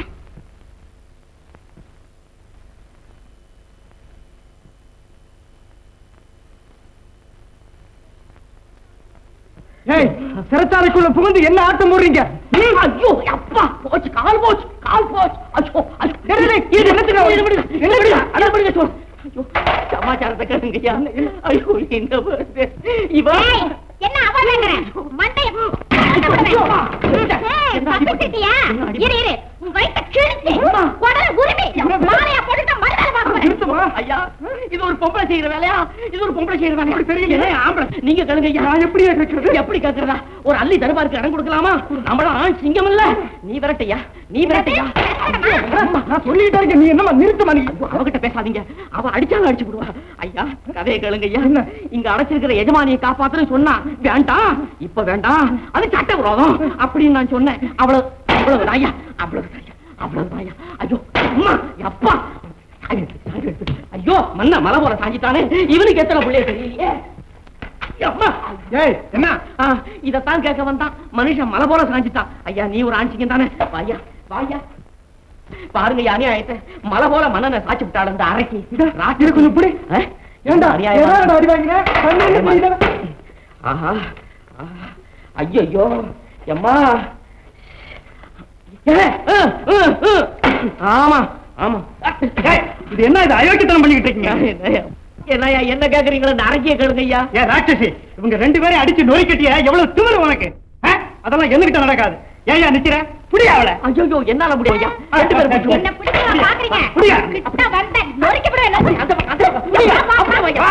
ஏய் சிறைச்சாலைக்குள்ள புகுந்து என்ன ஆட்டம் போடுறீங்க ஐயோ அப்பா போச்சு கால் போச்சு கால் போச்சு ஐயோ ஐயோ. டேய், டேய், டேய், இது என்னத்துக்கு? இது விடுங்க, இது விடுங்க, அது விடுங்க, சொல். ஐயோ, சமாச்சாரத்தை கேளுங்கய்யா ஐயோ இந்த வருது இவன் ஏய், என்ன அவலங்கிற மண்டைய தப்பிச்சிட்டியா இரு இரு உன் வயித்தை கிழிச்சு உடல உரிமை மாலையா போட்டுட்டு மறுதலை பார்க்க ஐயா இது ஒரு பொம்பளை செய்யற வேலையா இது ஒரு பொம்பளை செய்யற வேலையா தெரியல ஆம்பளை நீங்க கேளுங்க ஐயா நான் எப்படி கேக்குறது எப்படி கேக்குறதா ஒரு அள்ளி தருபாருக்கு இடம் கொடுக்கலாமா நம்மளும் ஆண் சிங்கம் இல்ல நீ விரட்டையா நீ விரட்டையா நான் சொல்லிட்டே இருக்கேன் நீ என்னமா நிறுத்துமா நீ அவகிட்ட பேசாதீங்க அவ அடிச்சாலும் அடிச்சு விடுவா ஐயா கதையை கேளுங்க ஐயா இங்க அடைச்சிருக்கிற எஜமானியை காப்பாத்துன்னு சொன்னா வேண்டாம் இப்ப வேண்டாம் அது சட்ட விரோதம் அப்படின்னு நான் சொன்னேன் அவ்வளவு அவ்வளவு ஐயா அவ்வளவு ஐயா அவ்வளவு ஐயா ஐயோ அம்மா அப்பா சாவி எடுத்து, சாவி எடுத்து. ஐயோ மண்ண மலை போல சாஞ்சிட்டானே இவனுக்கு எத்தனை பிள்ளைய தெரியலையே அம்மா ஏய் என்ன ஆ, இதத்தான் கேட்க வந்தான் மனுஷன் மலை போல சாஞ்சிட்டான் ஐயா நீ ஒரு ஆண்சிங்க தானே வாயா வாயா பாருங்க ஐயா, அநியாயத்தை மலை போல மன்னனை சாச்சி விட்டாள் இந்த அரைக்கு ராத்திரி கொஞ்சம் இப்படி ஏண்டா அநியாயம் ஏன்டா அடி வாங்கின கண்ணு என்ன தெரியல? ஆஹா ஆஹா. ஐயையோ எம்மா ஏ, ஆ, ஆ, ஆ. ஆமா ஆமா ஏய், இது என்ன இது அயோக்கியத்தனம் பண்ணிக்கிட்டு இருக்கீங்க என்னய்யா, என்னய்யா என்ன கேக்குறீங்களா இந்த அரைக்கிய கேளுங்க ஐயா ஏன் ராட்சசி இவங்க ரெண்டு பேரையும் அடிச்சு நொறுக்கிட்டிய எவ்வளவு திமிரு உனக்கு ஆ? அதெல்லாம் என்கிட்ட நடக்காது ஏயா நிக்கிற புடியா அவளை ஐயோ என்னால முடியும் ஐயா ரெண்டு பேரும் பிடிச்சு என்ன பிடிக்க பாக்குறீங்க புரியா? இப்பதான் வந்தேன் நொறுக்கி விட அந்த பக்கம், அந்த பக்கம். ஐயா, அப்படியே வையா.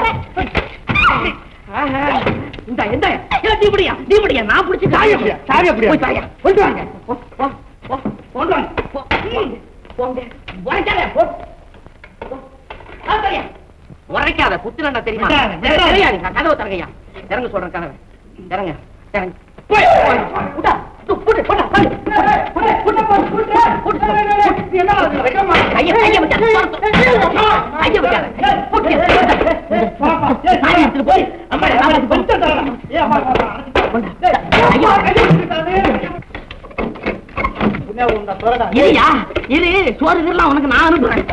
ஆஹா. இந்தா, இந்தா. ஏ, நீ பிடியா, நீ பிடியா, நான் பிடிச்சு சாவி அப்படியா? சாவி அப்படியா? போய் தாயா. கொண்டு வாங்க. போ, போ, போ, கொண்டு வாங்க. போ. ம். போங்க. உரைக்காத, போ. போ. ஆ, சரியா. உரைக்காத குத்துனா தெரியுமா விட்டாத, விட்டாத. சரியா, நீங்க கதவை திறங்கய்யா இறங்க சொல்றேன் கதவை இறங்க இறங்க போய், போய். விட்டா. து, புடு, புடு, புடு. புடு, புடு, புடு, புடு, புடு, புடு. கையை, கையை விட்டாத. கையை விட்டாத. புடு. சாவி எடுத்துட்டு போய் அம்மா சாவி எடுத்துட்டு போய். இருயா இரு சோறு இதெல்லாம் உனக்கு நான் அனுப்புறேன்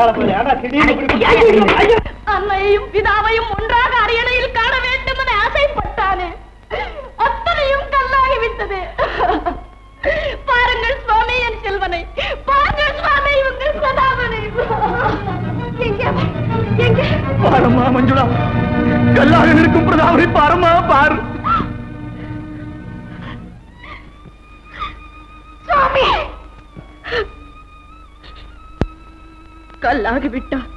அன்னையும் பிதாவையும் ஒன்றாக அரியணையில் காண வேண்டும் என ஆசைப்பட்டானே அத்தனையும் கல்லாகி விட்டது பாருங்கள் சுவாமி என் செல்வனை பாருங்கள் சுவாமி உங்கள் சதாவனை எங்க எங்க பாரம்மா மஞ்சுளா கல்லாக நிற்கும் பிரதாபரை பாரம்மா பாரு சுவாமி கல்லாகி விட்டார்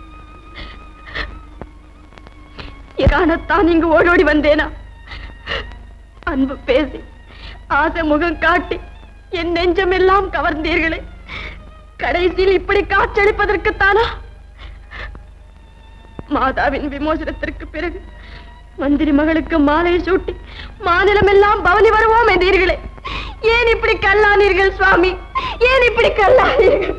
காணத்தான் இங்கு ஓடோடி வந்தேனா அன்பு பேசி ஆசை முகம் காட்டி என் நெஞ்சமெல்லாம் கவர்ந்தீர்களே கடைசியில் இப்படி காட்சளிப்பதற்குத்தானா மாதாவின் விமோசனத்திற்கு பிறகு மந்திரி மகளுக்கு மாலை சூட்டி மாநிலமெல்லாம் பவனி வருவோம் என்றீர்களே ஏன் இப்படி கல்லானீர்கள் சுவாமி ஏன் இப்படி கல்லானீர்கள்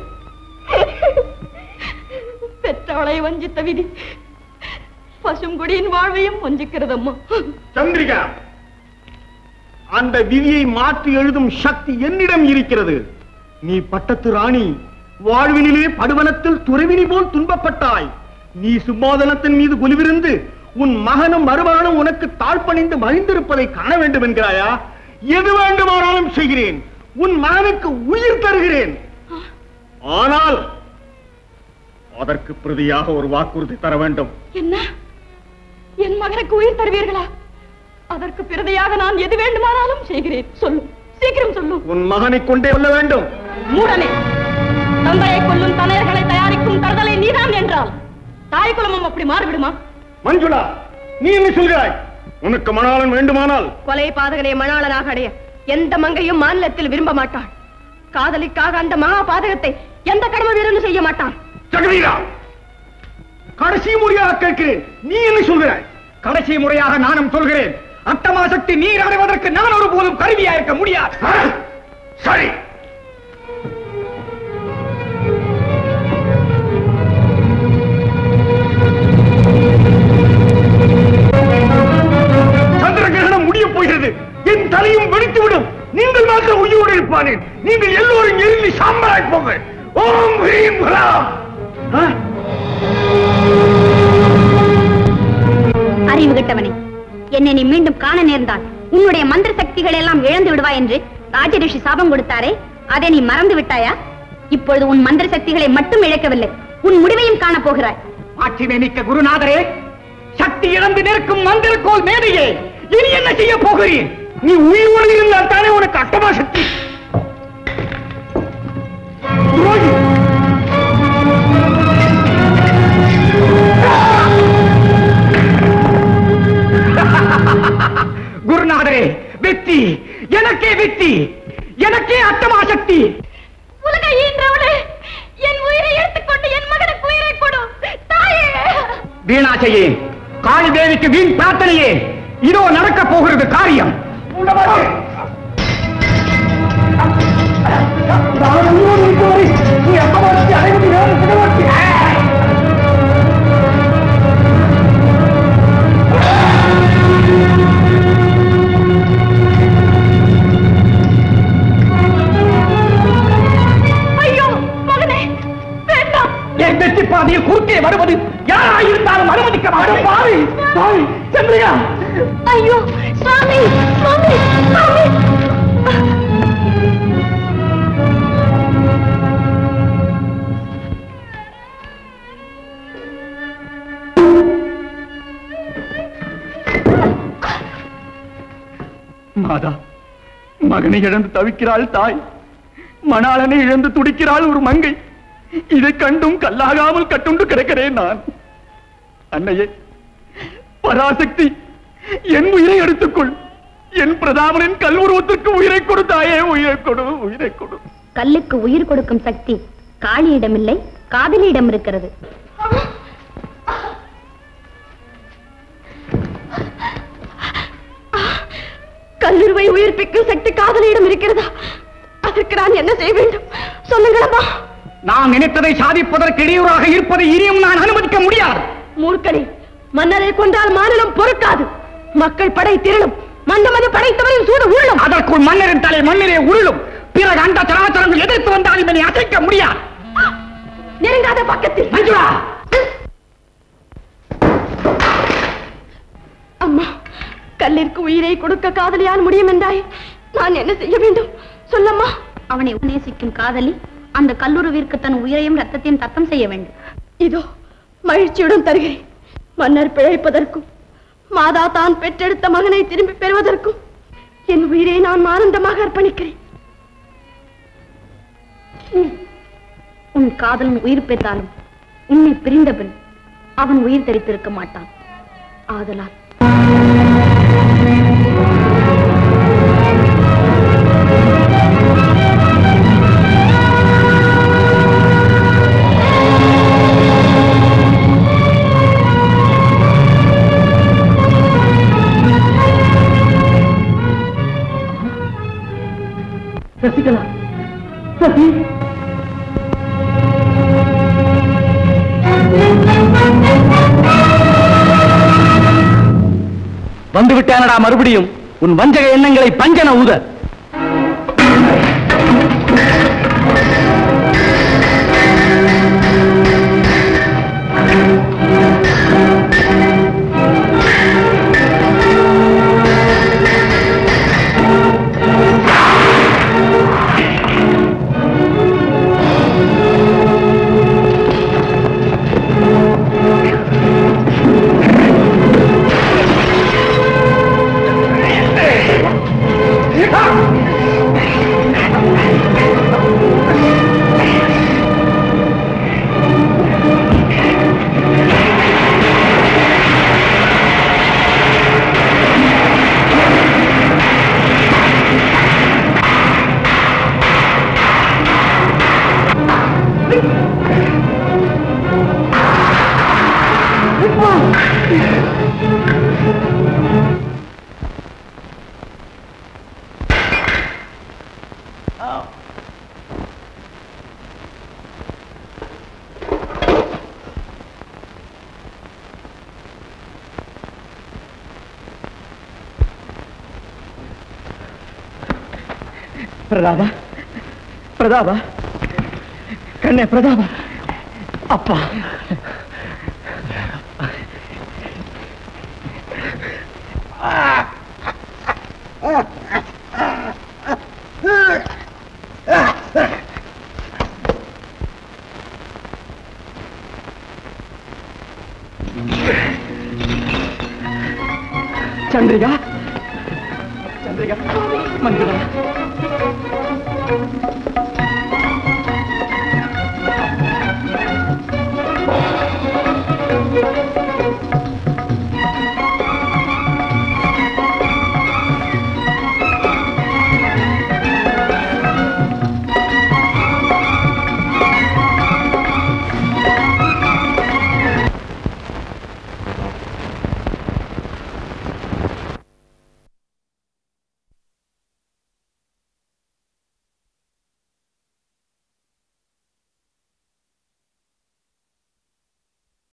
பெற்றவளை வஞ்சித்த விதி பசுங்குடியின் வாழ்வையும் வஞ்சிக்கிறதம்மா சந்திரிகா அந்த விதியை மாற்றி எழுதும் சக்தி என்னிடம் இருக்கிறது நீ பட்டத்து ராணி வாழ்வினிலே படுவனத்தில் துறவினி போல் துன்பப்பட்டாய் நீ சும்மாதனத்தின் மீது குலிவிருந்து உன் மகனும் மருமகனும் உனக்கு தாழ்பணிந்து மகிழ்ந்திருப்பதை காண வேண்டும் என்கிறாயா எது வேண்டுமானாலும் செய்கிறேன் உன் மகனுக்கு உயிர் தருகிறேன் ஆனால் அதற்கு பிரதியாக ஒரு வாக்குறுதி தர வேண்டும் என்ன என் மகனுக்கு உயிர் தருவீர்களா அதற்கு பிரதையாக நான் எது வேண்டுமானாலும் செய்கிறேன் சொல்லு சீக்கிரம் சொல்லு உன் மகனை கொண்டே வெல்ல வேண்டும் மூடனே தந்தையை கொல்லும் தனையர்களை தயாரிக்கும் தருதலை நீதான் என்றால் தாய் குலமும் அப்படி மாறிவிடுமா மஞ்சுளா நீ என்ன சொல்கிறாய் உனக்கு மணாளன் வேண்டுமானால் கொலை பாதகனை மணாளனாக அடைய எந்த மங்கையும் மாநிலத்தில் விரும்ப மாட்டாள் காதலிக்காக அந்த மகா பாதகத்தை எந்த கடமை வீரனும் செய்ய மாட்டான் ஜெகதீரா கடைசி முறையாக கேட்கிறேன் நீ என்ன சொல்கிறாய் கடைசி முறையாக நானும் சொல்கிறேன் அட்டமா சக்தி நீர் அடைவதற்கு நான் ஒருபோதும் கருவியா இருக்க முடியாது ஆ? சரி என்னை நீ மீண்டும் காண நேர்ந்தால் உன்னுடைய மந்திர சக்திகளை எல்லாம் இழந்து விடுவாய் என்று ராஜரிஷி சாபம் கொடுத்தாரே அதை நீ மறந்து விட்டாயா இப்பொழுது உன் மந்திர சக்திகளை மட்டும் இழக்கவில்லை உன் முடிவையும் காணப் போகிறாய் ஆட்சிமை மிக்க குருநாதரே சக்தி இழந்து நிற்கும் மந்திரக்கோள் மேதையே இனி என்ன செய்ய போகிறீர் நீ உயிரோடு இருந்தால் தானே உனக்கு அட்டமா சக்தி துரோகி! குருநாதரே வெற்றி எனக்கே வெற்றி எனக்கே அட்டமா சக்தி உலக ஈன்றவளே என் உயிரை எடுத்துக்கொண்டு என் மகனுக்கு உயிரை கொடு தாயே வீணாச்சையே காளி தேவிக்கு வீண் பிரார்த்தனையே இதோ நடக்க போகிறது காரியம் ஐயோ மகனே வேண்டாம் என் வெற்றி பாதையில் குறுக்கே வருவது யாராயிருந்தாலும் அனுமதிக்க மாட்டேன் பாவி பாவி சென்றியா ஐயோ சுவாமி சுவாமி சுவாமி மாதா மகனை இழந்து தவிக்கிறாள் தாய் மணாளனை இழந்து துடிக்கிறாள் ஒரு மங்கை இதை கண்டும் கல்லாகாமல் கட்டுண்டு கிடக்கிறேன் நான் அன்னையே பராசக்தி என் உயிரை எடுத்துக்கொள் என் பிரதாபனின் கல்வுருவத்திற்கு உயிரை கொடு தாயே உயிரை கொடு உயிரை கொடு கல்லுக்கு உயிர் கொடுக்கும் சக்தி காளியிடமில்லை காதலியிடம் இருக்கிறது கல்லுருவை உயிர்ப்பிக்கும் சக்தி காதலியிடம் இருக்கிறதா அதற்கு நான் என்ன செய்ய வேண்டும் சொல்லுங்களம்மா நான் நினைத்ததை சாதிப்பதற்கு இடையூறாக இருப்பதை இனியும் நான் அனுமதிக்க முடியாது மூர்க்கனே மன்னரை கொண்டால் மாநிலம் பொறுக்காது மக்கள் படை திரளும் மந்தமது படைத்தவரின் சூடு உள்ளும் அதற்குள் மன்னரின் தலை மண்ணிலே உருளும் பிறகு அந்த சராச்சரங்கள் எதிர்த்து வந்தால் இதனை அசைக்க முடியாது நெருங்காத பக்கத்தில் மஞ்சுளா அம்மா கல்லிற்கு உயிரை கொடுக்க காதலியால் முடியும் என்றாய் நான் என்ன செய்ய வேண்டும் சொல்லம்மா அவனை நேசிக்கும் காதலி அந்த கல்லுருவிற்கு தன் உயிரையும் ரத்தத்தையும் தத்தம் செய்ய வேண்டும் இதோ மகிழ்ச்சியுடன் தருகிறேன் மன்னர் பிழைப்பதற்கும் மாதா தான் பெற்றெடுத்த மகனை திரும்பி பெறுவதற்கும் என் உயிரை நான் ஆனந்தமாக அர்ப்பணிக்கிறேன் உன் காதலன் உயிர் பெற்றாலும் உன்னை பிரிந்த பின் அவன் உயிர் தரித்திருக்க மாட்டான் ஆதலால் சசிகலா சசி வந்து விட்டானடா மறுபடியும் உன் வஞ்சக எண்ணங்களை பஞ்சன ஊத பிரதாபா பிரதாபா கண்ணே பிரதாபா அப்பா சந்திரிகா சந்திரிகா மந்திரா